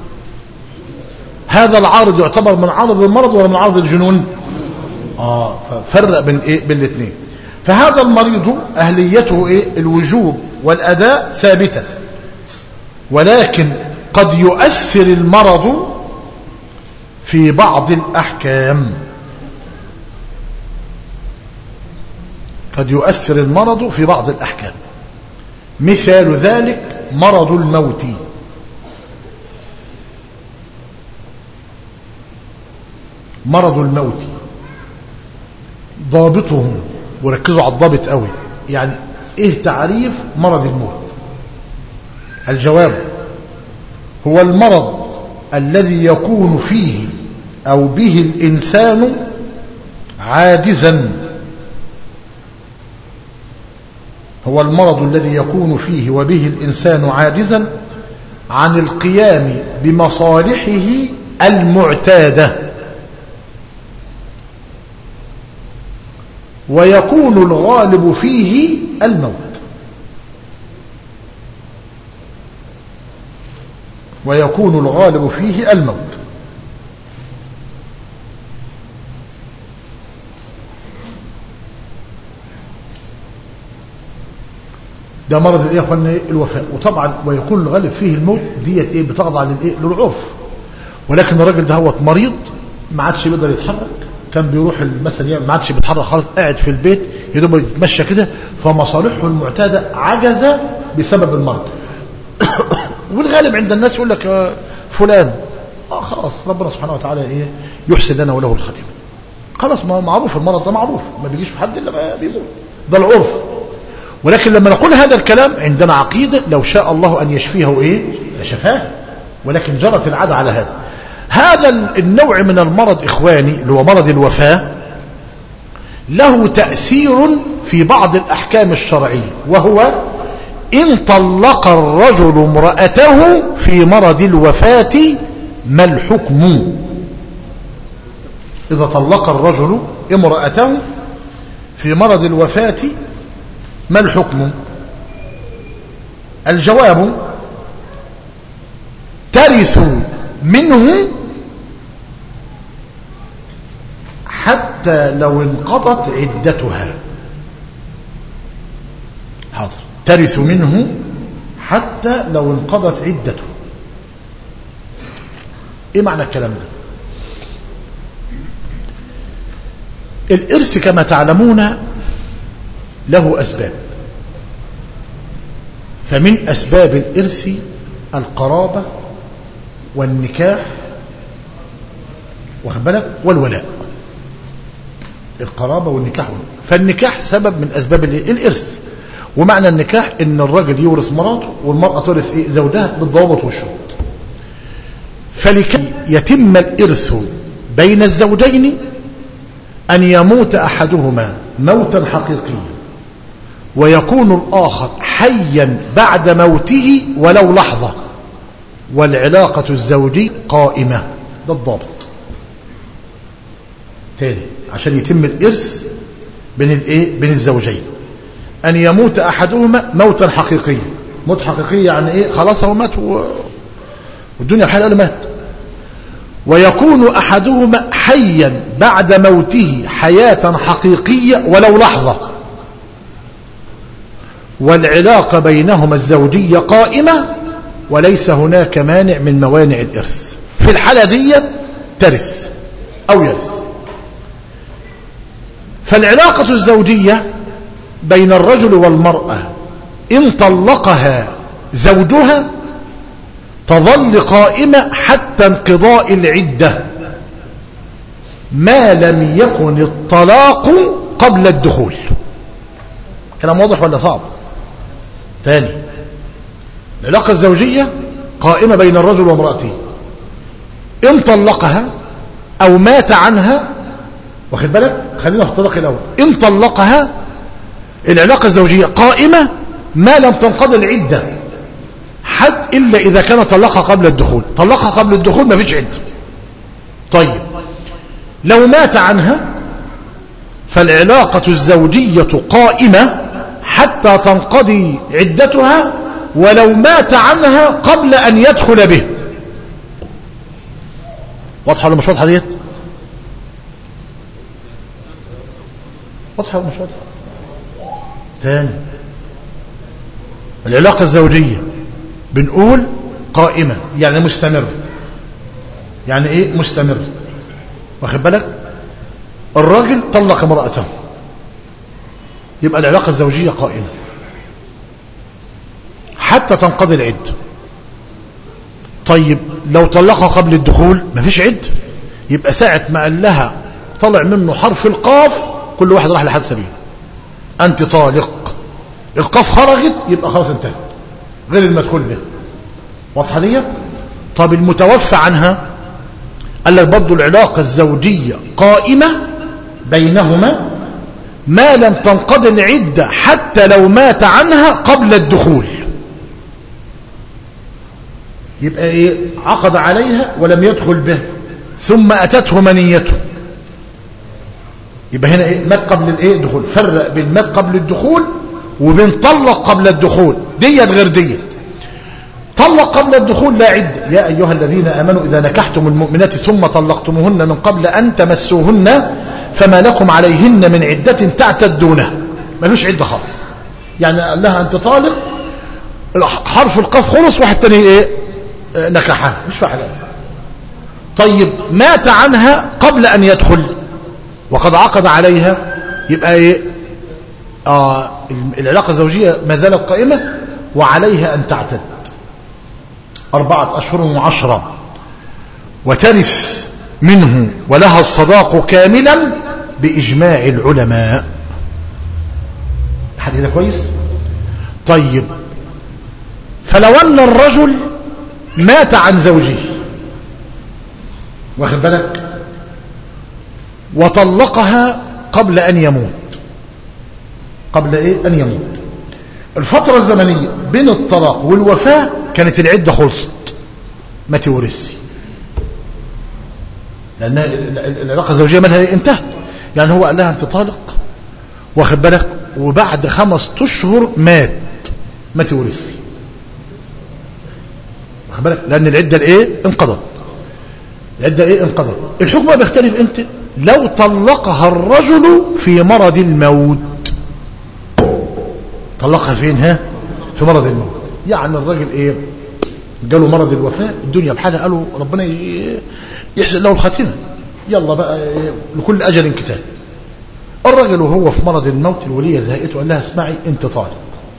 هذا العارض يعتبر من عارض المرض ولا من عارض الجنون اه ففرق بين ايه بين الاثنين فهذا المريض اهليته ايه الوجوب والاداء ثابته ولكن قد يؤثر المرض في بعض الأحكام قد يؤثر المرض في بعض الأحكام مثال ذلك مرض الموت مرض الموت ضابطه وركزوا على الضابط قوي يعني ايه تعريف مرض الموت الجواب هو المرض الذي يكون فيه أو به الإنسان عاجزا هو المرض الذي يكون فيه وبه الإنسان عاجزا عن القيام بمصالحه المعتادة ويكون الغالب فيه الموت ويكون الغالب فيه الموت ده مرض الايه يا اخوانا الوفاء وطبعا ويكون الغالب فيه الموت ديت ايه بتخضع للايه للعرف ولكن الراجل ده هو مريض ما عادش بيقدر يتحرك كان بيروح مثلا يعني ما عادش بيتحرك خالص قاعد في البيت يا دوب يتمشى كده فمصالحه المعتاده عجز بسبب المرض والغالب عند الناس يقول لك آه فلان آه خلاص ربنا سبحانه وتعالى ايه يحسن لنا وله الختم خلاص ما معروف المرض ده معروف ما بيجيش في حد الا ما بيموت ده العرف ولكن لما نقول هذا الكلام عندنا عقيدة لو شاء الله أن يشفيه إيه لشفاه ولكن جرت العادة على هذا هذا النوع من المرض إخواني اللي هو مرض الوفاة له تأثير في بعض الأحكام الشرعية وهو إن طلق الرجل امرأته في مرض الوفاة ما الحكم إذا طلق الرجل امرأته في مرض الوفاة ما الحكم الجواب ترث منه حتى لو انقضت عدتها حاضر ترث منه حتى لو انقضت عدته ايه معنى الكلام ده الارث كما تعلمون له أسباب فمن أسباب الإرث القرابة والنكاح واخد بالك والولاء القرابة والنكاح والولاء فالنكاح سبب من أسباب الإرث ومعنى النكاح ان الرجل يورث مراته والمرأة تورث إيه؟ زوجها بالضوابط والشروط فلكي يتم الإرث بين الزوجين أن يموت أحدهما موتا حقيقيا ويكون الآخر حيا بعد موته ولو لحظة والعلاقة الزوجية قائمة ده الضابط تاني عشان يتم الإرث بين الايه بين الزوجين أن يموت أحدهما موتا حقيقيا موت حقيقي يعني إيه خلاص هو مات و... والدنيا بحال قال مات ويكون أحدهما حيا بعد موته حياة حقيقية ولو لحظة والعلاقة بينهما الزوجية قائمة وليس هناك مانع من موانع الإرث في الحالة دي ترث أو يرث فالعلاقة الزوجية بين الرجل والمرأة إن طلقها زوجها تظل قائمة حتى انقضاء العدة ما لم يكن الطلاق قبل الدخول كلام واضح ولا صعب ثاني العلاقة الزوجية قائمة بين الرجل وامرأته إن طلقها أو مات عنها واخد بالك خلينا في الطلاق الأول إن طلقها العلاقة الزوجية قائمة ما لم تنقضي العدة حد إلا إذا كان طلقها قبل الدخول طلقها قبل الدخول ما فيش عدة طيب لو مات عنها فالعلاقة الزوجية قائمة حتى تنقضي عدتها ولو مات عنها قبل أن يدخل به واضحة ولا مش واضحة ديت واضحة ولا مش واضحة تاني العلاقة الزوجية بنقول قائمة يعني مستمر يعني ايه مستمر واخد بالك الراجل طلق امرأته يبقى العلاقة الزوجية قائمة حتى تنقضي العدة طيب لو طلقها قبل الدخول مفيش عدة يبقى ساعة ما قال لها طلع منه حرف القاف كل واحد راح لحد سبيل أنت طالق القاف خرجت يبقى خلاص انتهت غير المدخول به واضحة دي طب المتوفى عنها قال لك برضه العلاقة الزوجية قائمة بينهما ما لم تنقض العدة حتى لو مات عنها قبل الدخول يبقى ايه عقد عليها ولم يدخل به ثم أتته منيته يبقى هنا ايه مات قبل الايه الدخول فرق بين مات قبل الدخول وبين طلق قبل الدخول ديت غير ديت طلق قبل الدخول لا عدة يا أيها الذين آمنوا إذا نكحتم المؤمنات ثم طلقتموهن من قبل أن تمسوهن فما لكم عليهن من عدة تعتدونها ملوش عدة خالص يعني قال لها أنت طالق حرف القاف خلص واحد تاني إيه نكحها مش في حاجات طيب مات عنها قبل أن يدخل وقد عقد عليها يبقى إيه آه العلاقة الزوجية ما زالت قائمة وعليها أن تعتد أربعة أشهر وعشرة وترث منه ولها الصداق كاملا بإجماع العلماء حد كده كويس طيب فلو أن الرجل مات عن زوجه واخد بالك وطلقها قبل أن يموت قبل إيه أن يموت الفترة الزمنية بين الطلاق والوفاة كانت العدة خلصت ما تورثي لأن العلاقة الزوجية منها انتهت يعني هو قال لها أنت طالق واخد بالك وبعد خمس أشهر مات ما تورثي واخد بالك لأن العدة الإيه انقضت العدة إيه انقضت الحكم بقى بيختلف امتى لو طلقها الرجل في مرض الموت طلقها فين ها في مرض الموت يعني الراجل ايه جاله مرض الوفاة الدنيا بحالها قالوا ربنا يحسن له الخاتمة يلا بقى إيه لكل أجل كتاب الراجل وهو في مرض الموت الولية زهقته قال لها اسمعي انت طالق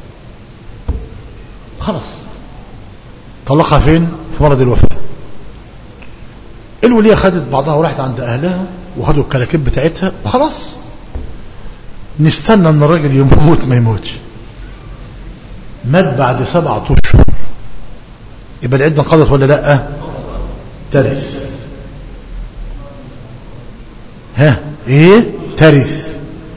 خلاص طلقها فين في مرض الوفاة الولية خدت بعضها وراحت عند أهلها وخدوا الكراكيب بتاعتها وخلاص نستنى ان الراجل يموت ما يموتش مات بعد سبعة اشهر يبقى العدة انقضت ولا لا ترث ها ايه ترث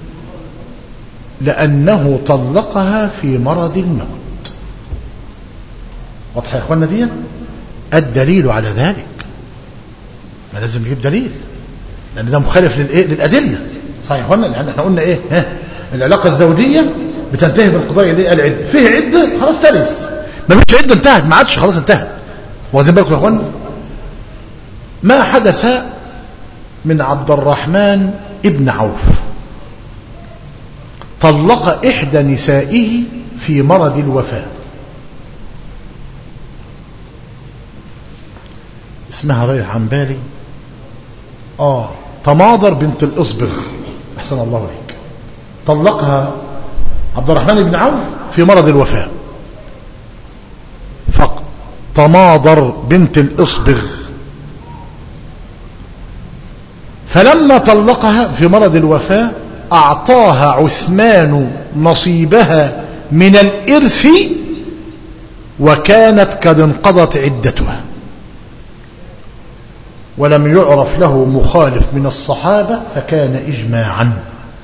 لانه طلقها في مرض الموت واضح يا اخوانا دي الدليل على ذلك ما لازم نجيب دليل لان ده مخالف للايه للادله صحيح يا اخوانا لان احنا قلنا ايه ها العلاقه الزوجيه بتنتهي بالقضاء اللي العده فيه عده خلاص ترث ما فيش عده انتهت ما عادش خلاص انتهت واخدين بالكم يا اخوانا ما حدث من عبد الرحمن ابن عوف طلق احدى نسائه في مرض الوفاه اسمها رايح عن بالي اه تماضر بنت الاصبغ احسن الله عليك طلقها عبد الرحمن بن عوف في مرض الوفاة فقط تماضر بنت الإصبغ فلما طلقها في مرض الوفاة أعطاها عثمان نصيبها من الإرث وكانت قد انقضت عدتها ولم يعرف له مخالف من الصحابة فكان إجماعا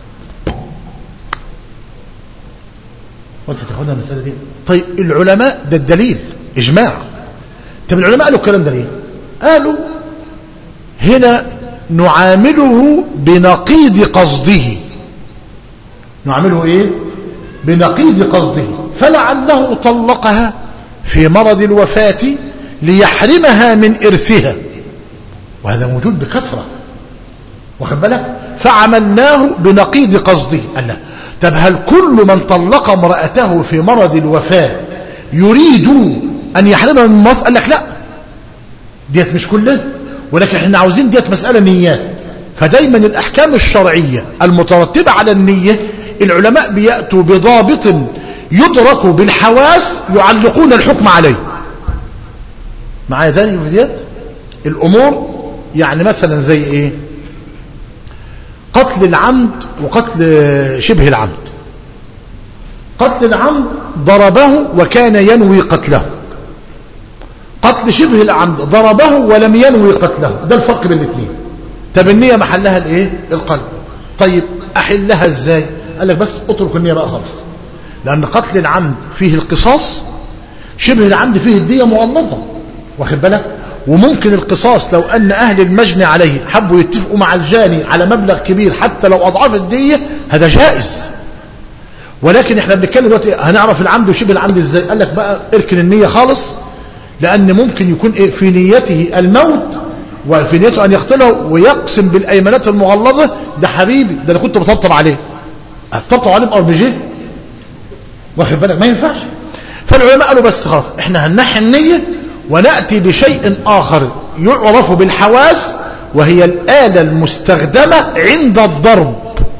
وانت تاخدها المسألة دي طيب العلماء ده الدليل إجماع طب العلماء قالوا الكلام ده ليه قالوا هنا نعامله بنقيض قصده نعامله ايه بنقيض قصده فلعله طلقها في مرض الوفاة ليحرمها من إرثها وهذا موجود بكثرة واخد بالك فعملناه بنقيض قصده قال لا طب هل كل من طلق امرأته في مرض الوفاة يريد أن يحرمها من المص قال لك لا ديت مش كلنا ولكن احنا عاوزين ديت مسألة نيات فدايما الأحكام الشرعية المترتبة على النية العلماء بيأتوا بضابط يدرك بالحواس يعلقون الحكم عليه معايا ثاني في ديت الأمور يعني مثلا زي ايه قتل العمد وقتل شبه العمد قتل العمد ضربه وكان ينوي قتله قتل شبه العمد ضربه ولم ينوي قتله ده الفرق بين الاثنين طب النية محلها الايه القلب طيب احلها ازاي قال لك بس اترك النية بقى خالص لان قتل العمد فيه القصاص شبه العمد فيه الدية مغلظة واخد بالك وممكن القصاص لو ان اهل المجني عليه حبوا يتفقوا مع الجاني على مبلغ كبير حتى لو اضعاف الدية هذا جائز ولكن احنا بنتكلم دلوقتي هنعرف العمد وشبه العمد ازاي قال لك بقى اركن النية خالص لان ممكن يكون ايه في نيته الموت وفي نيته ان يقتله ويقسم بالايمانات المغلظة ده حبيبي ده انا كنت بطبطب عليه اطبطب عليه بار بي جي واخد بالك ما ينفعش فالعلماء قالوا بس خلاص احنا هنحي النية ونأتي بشيء آخر يعرف بالحواس وهي الآلة المستخدمة عند الضرب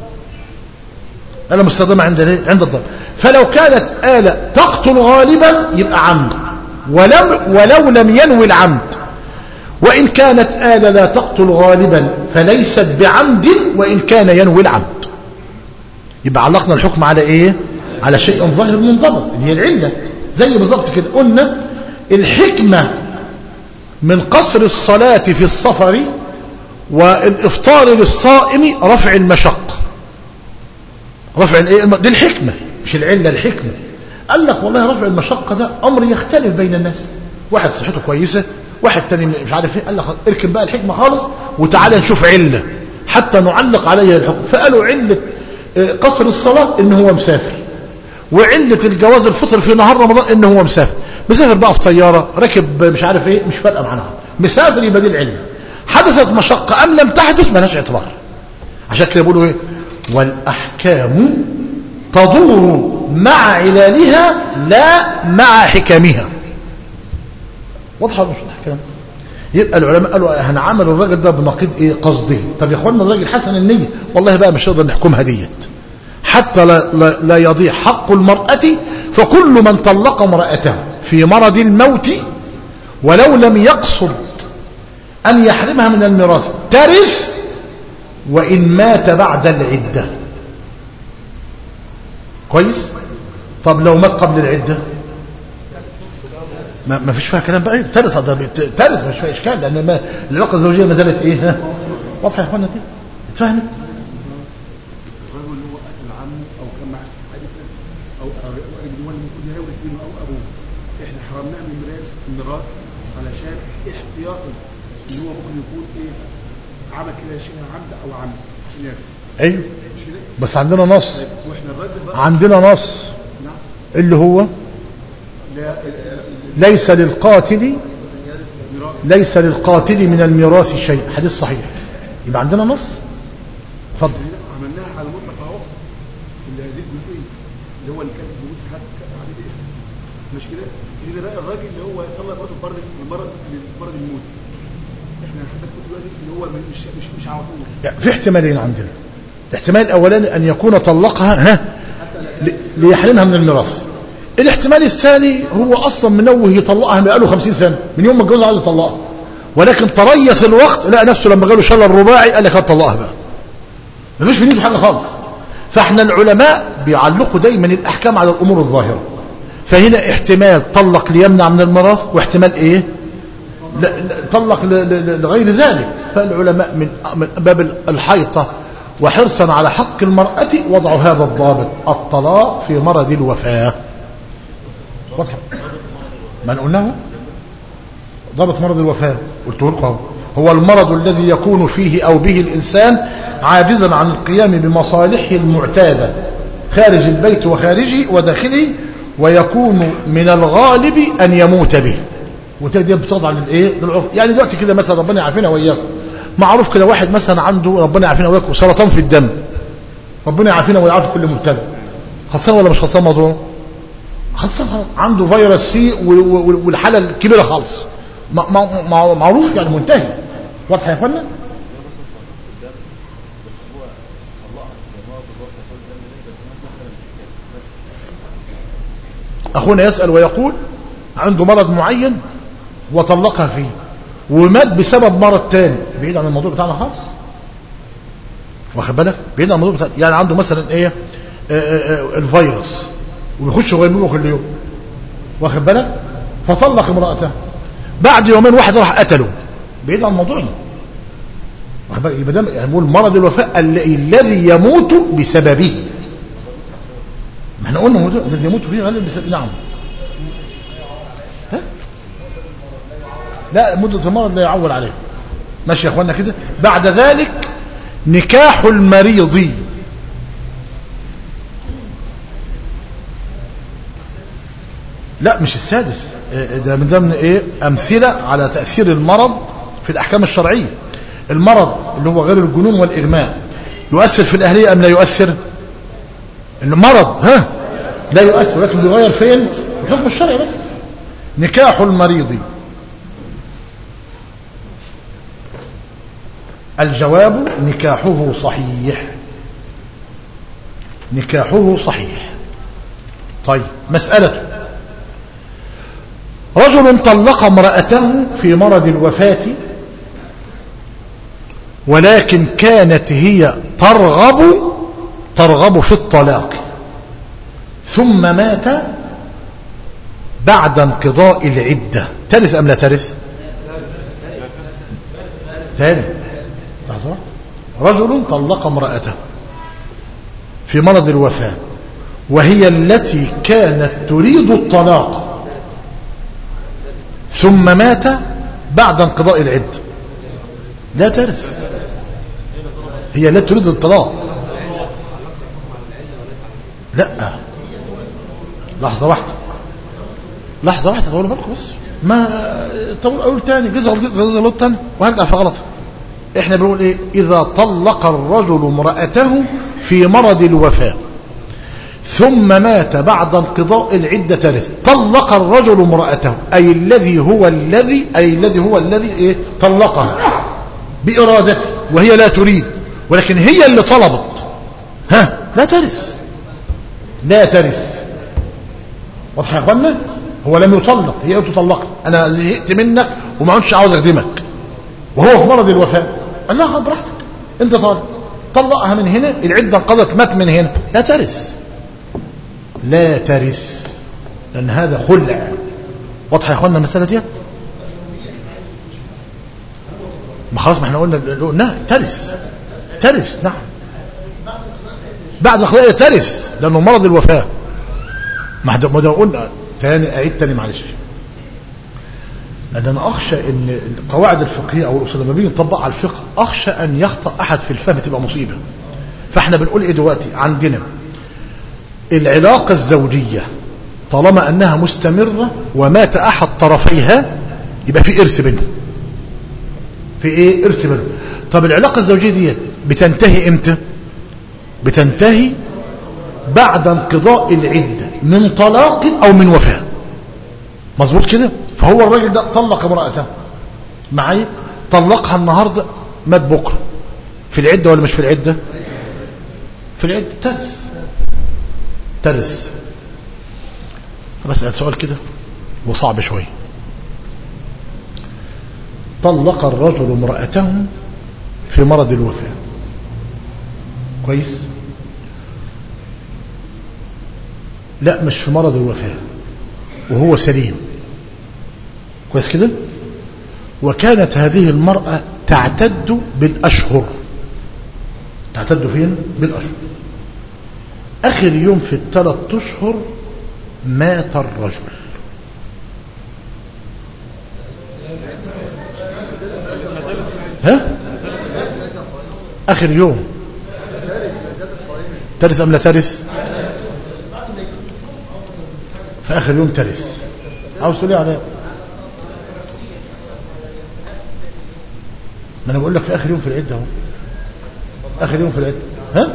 آلة مستخدمة عند الايه؟ عند الضرب فلو كانت آلة تقتل غالبا يبقى عمد ولم ولو لم ينوي العمد وإن كانت آلة لا تقتل غالبا فليست بعمد وإن كان ينوي العمد يبقى علقنا الحكم على إيه على شيء ظاهر منضبط اللي هي العلة زي بالظبط كده قلنا الحكمة من قصر الصلاة في السفر والإفطار للصائم رفع المشقة رفع الايه دي الحكمة مش العلة الحكمة قال لك والله رفع المشقة ده أمر يختلف بين الناس واحد صحته كويسة واحد تاني مش عارف ايه قال لك اركب بقى الحكمة خالص وتعالى نشوف علة حتى نعلق عليها الحكم فقالوا علة قصر الصلاة ان هو مسافر وعلة الجواز الفطر في نهار رمضان ان هو مسافر مسافر بقى في طيارة ركب مش عارف ايه مش فارقة معنا مسافر يبقى دي العلة حدثت مشقة ام لم تحدث مالهاش اعتبار عشان كده بيقولوا ايه والاحكام تدور مع علالها لا مع حكمها واضحه ولا مش واضحه الكلام يبقى العلماء قالوا هنعمل الراجل ده بنقيض ايه قصده طب يا اخوانا الراجل حسن النيه والله بقى مش نقدر نحكمها ديت حتى لا, لا, لا يضيع حق المرأة فكل من طلق امرأته في مرض الموت ولو لم يقصد أن يحرمها من الميراث ترث وإن مات بعد العدة كويس طب لو مات قبل العدة ما, ما فيش فيها كلام بقى ترث ترث مش فيها إشكال لأن ما العلاقة الزوجية ما زالت إيه ها واضحة يا إخوانا دي اتفهمت الرجل اللي هو قتل عمه او كان مع حادثه او او اللي هو المفروض يورث منه او ابوه احنا حرمناه من الميراث الميراث علشان احتياطا ان هو ممكن يكون ايه عمل كده شبه عمد او عمد عشان يرث ايوه مش كده؟ بس عندنا نص طيب واحنا الراجل بقى عندنا نص نعم اللي هو لا ليس للقاتل ميراث ليس للقاتل من الميراث شيء حديث صحيح يبقى عندنا نص اتفضل عملناها على مطلق اهو اللي هذه الجزئيه اللي هو اللي كان موجود في حد عليه ايه مش كده؟ هنا بقى الراجل اللي هو يطلع مراته بمرض المرض مرض الموت احنا حضرتك قلت دلوقتي اللي هو مش مش مش على طول يعني في احتمالين عندنا الاحتمال الاولاني ان يكون طلقها ها ل- ليحرمها من الميراث الاحتمال الثاني هو اصلا منوه يطلقها بقاله 50 سنه من يوم ما اتجوز عايز يطلقها ولكن تريث الوقت لقى نفسه لما جاله شلل الرباعي قال لك هتطلقها بقى مفيش في نيته حاجه خالص فاحنا العلماء بيعلقوا دايما الاحكام على الامور الظاهره فهنا احتمال طلق ليمنع من الميراث واحتمال ايه لا لا طلق ل- ل- لغير ذلك فالعلماء من من باب الحيطة وحرصا على حق المرأة وضعوا هذا الضابط الطلاق في مرض الوفاة واضح ما قلناه ضابط مرض الوفاة قلت لكم أهو. هو المرض الذي يكون فيه أو به الإنسان عاجزا عن القيام بمصالحه المعتادة خارج البيت وخارجه وداخله ويكون من الغالب أن يموت به وتدي بتضع للايه للعرف يعني دلوقتي كده مثلا ربنا يعافينا واياكم معروف كده واحد مثلا عنده ربنا يعافينا واياكم سرطان في الدم ربنا يعافينا ويعافي كل مبتلى خلصان ولا مش خلصان موضوع خلصان خلاص. عنده فيروس سي و- و- والحاله الكبيره خالص ما- ما- ما- معروف يعني منتهي واضح يا اخوانا اخونا يسال ويقول عنده مرض معين وطلقها فيه ومات بسبب مرض تاني بعيد عن الموضوع بتاعنا خالص واخد بالك بعيد عن الموضوع يعني عنده مثلا ايه آه، آه، آه، الفيروس وبيخش غيبوبه كل يوم واخد بالك فطلق امراته بعد يومين واحد راح قتله بعيد عن موضوعنا واخد بالك يبقى ده يعني بقول مرض الوفاة ال- الذي يموت بسببه ما احنا قلنا موضوع الذي يموت فيه غالبا بسبب نعم ها؟ لا مدة المرض لا يعول عليه ماشي يا اخوانا كده بعد ذلك نكاح المريض لا مش السادس إيه ده من ضمن ايه امثله على تاثير المرض في الاحكام الشرعيه المرض اللي هو غير الجنون والاغماء يؤثر في الاهليه ام لا يؤثر المرض ها لا يؤثر ولكن بيغير فين الحكم الشرعي بس نكاح المريض الجواب نكاحه صحيح نكاحه صحيح طيب مسألته رجل طلق امرأته في مرض الوفاة ولكن كانت هي ترغب ترغب في الطلاق ثم مات بعد انقضاء العدة ترث أم لا ترث تاني لحظة رجل طلق امرأته في مرض الوفاة وهي التي كانت تريد الطلاق ثم مات بعد انقضاء العدة لا ترث هي لا تريد الطلاق لا لحظة واحدة لحظة واحدة طولوا بالكم بس ما طول أقول تاني جزء غلط تاني وهرجع في غلطة احنا بنقول ايه اذا طلق الرجل امرأته في مرض الوفاة ثم مات بعد انقضاء العدة ترث طلق الرجل امرأته أي الذي هو الذي أي الذي هو الذي إيه طلقها بإرادته وهي لا تريد ولكن هي اللي طلبت ها لا ترث لا ترث واضح يا اخوانا هو لم يطلق هي قلت طلقت انا زهقت منك وما عدتش عاوز اخدمك وهو في مرض الوفاة قال لها براحتك انت طالق طلقها من هنا العدة انقضت مات من هنا لا ترث لا ترث لأن هذا خلع واضح يا اخوانا المسألة دي ما خلاص ما احنا قلنا قلنا ترث ترث نعم بعد خلال ترث لأنه مرض الوفاة ما ده ما ده قلنا تاني أعيد تاني معلش لأن أنا أخشى أن القواعد الفقهية أو الأصول لما بيجي نطبق على الفقه أخشى أن يخطأ أحد في الفهم تبقى مصيبة فإحنا بنقول إيه دلوقتي عندنا العلاقة الزوجية طالما أنها مستمرة ومات أحد طرفيها يبقى في إرث بينهم في إيه إرث بينهم طب العلاقة الزوجية دي بتنتهي إمتى بتنتهي بعد انقضاء العدة من طلاق أو من وفاة مظبوط كده فهو الراجل ده طلق امرأته معايا طلقها النهاردة مات بكرة في العدة ولا مش في العدة في العدة ترث ترث طب اسأل سؤال كده وصعب شوية طلق الرجل امرأته في مرض الوفاة كويس لا مش في مرض الوفاة وهو سليم كويس كده وكانت هذه المرأة تعتد بالأشهر تعتد فين بالأشهر آخر يوم في الثلاث أشهر مات الرجل ها آخر يوم ترث أم لا ترث في آخر يوم ترث عاوز تقول ايه على ما انا بقول لك في اخر يوم في العده اهو اخر يوم في العده ها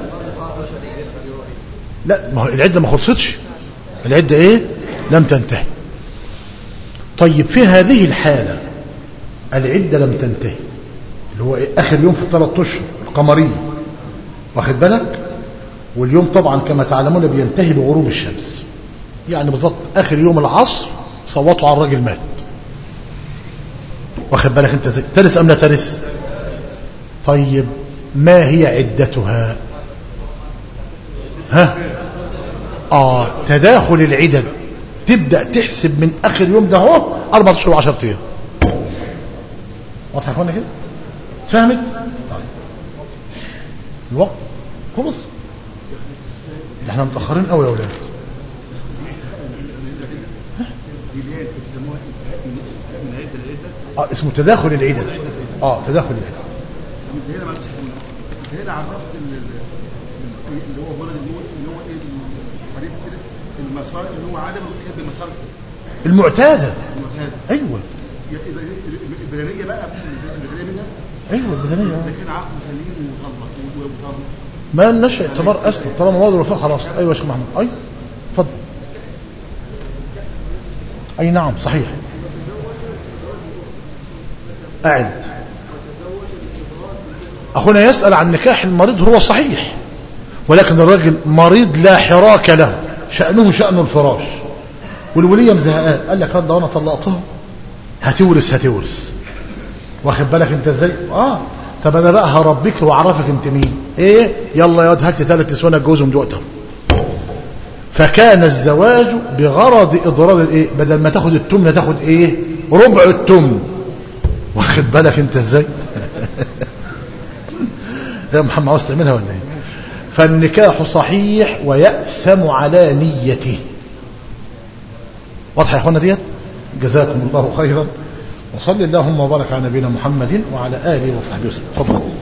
لا ما هو العده ما خلصتش العده ايه لم تنتهي طيب في هذه الحاله العده لم تنتهي اللي هو إيه؟ اخر يوم في الثلاث اشهر القمريه واخد بالك واليوم طبعا كما تعلمون بينتهي بغروب الشمس يعني بالضبط اخر يوم العصر صوتوا على الراجل مات واخد بالك انت ترث ام لا ترث طيب ما هي عدتها ها اه تداخل العدد تبدأ تحسب من اخر يوم ده هو 14 و10 ايام واضح يا اخوانا كده فهمت طيب الوقت خلص ده احنا متاخرين قوي يا اولاد دي اللي هي بيسموها انتهاء من انتهاء من عده لعده اه اسمه تداخل العدد اه تداخل العدد انت هنا معلش انت هنا عرفت ال- ال- اللي هو مرض الموت اللي هو ايه الحديث كده المسار اللي هو عدم الاتيان بالمسار المعتاده المعتاد ايوه اذا البدنيه بقى البدنيه منها ايوه البدنيه اذا آه. كان عقله سليم ومطلق ومطلق ما لناش اعتبار اصلا طالما مواد الوفاه خلاص ايوه يا شيخ محمد اي اتفضل اي نعم صحيح اعد اخونا يسال عن نكاح المريض هو صحيح ولكن الراجل مريض لا حراك له شانه شان الفراش والوليه مزهقان قال لك هذا وانا طلقته هتورث هتورث واخد بالك انت ازاي اه طب انا بقى هربيك واعرفك انت مين ايه يلا يا واد هات لي ثلاث نسوان اتجوزهم دلوقتي فكان الزواج بغرض اضرار الايه بدل ما تاخد التمن تاخد ايه ربع التمن واخد بالك انت ازاي يا محمد عاوز تعملها ولا ايه فالنكاح صحيح ويأثم على نيته واضح يا اخوانا ديت جزاكم الله خيرا وصلى اللهم وبارك على نبينا محمد وعلى اله وصحبه وسلم تفضل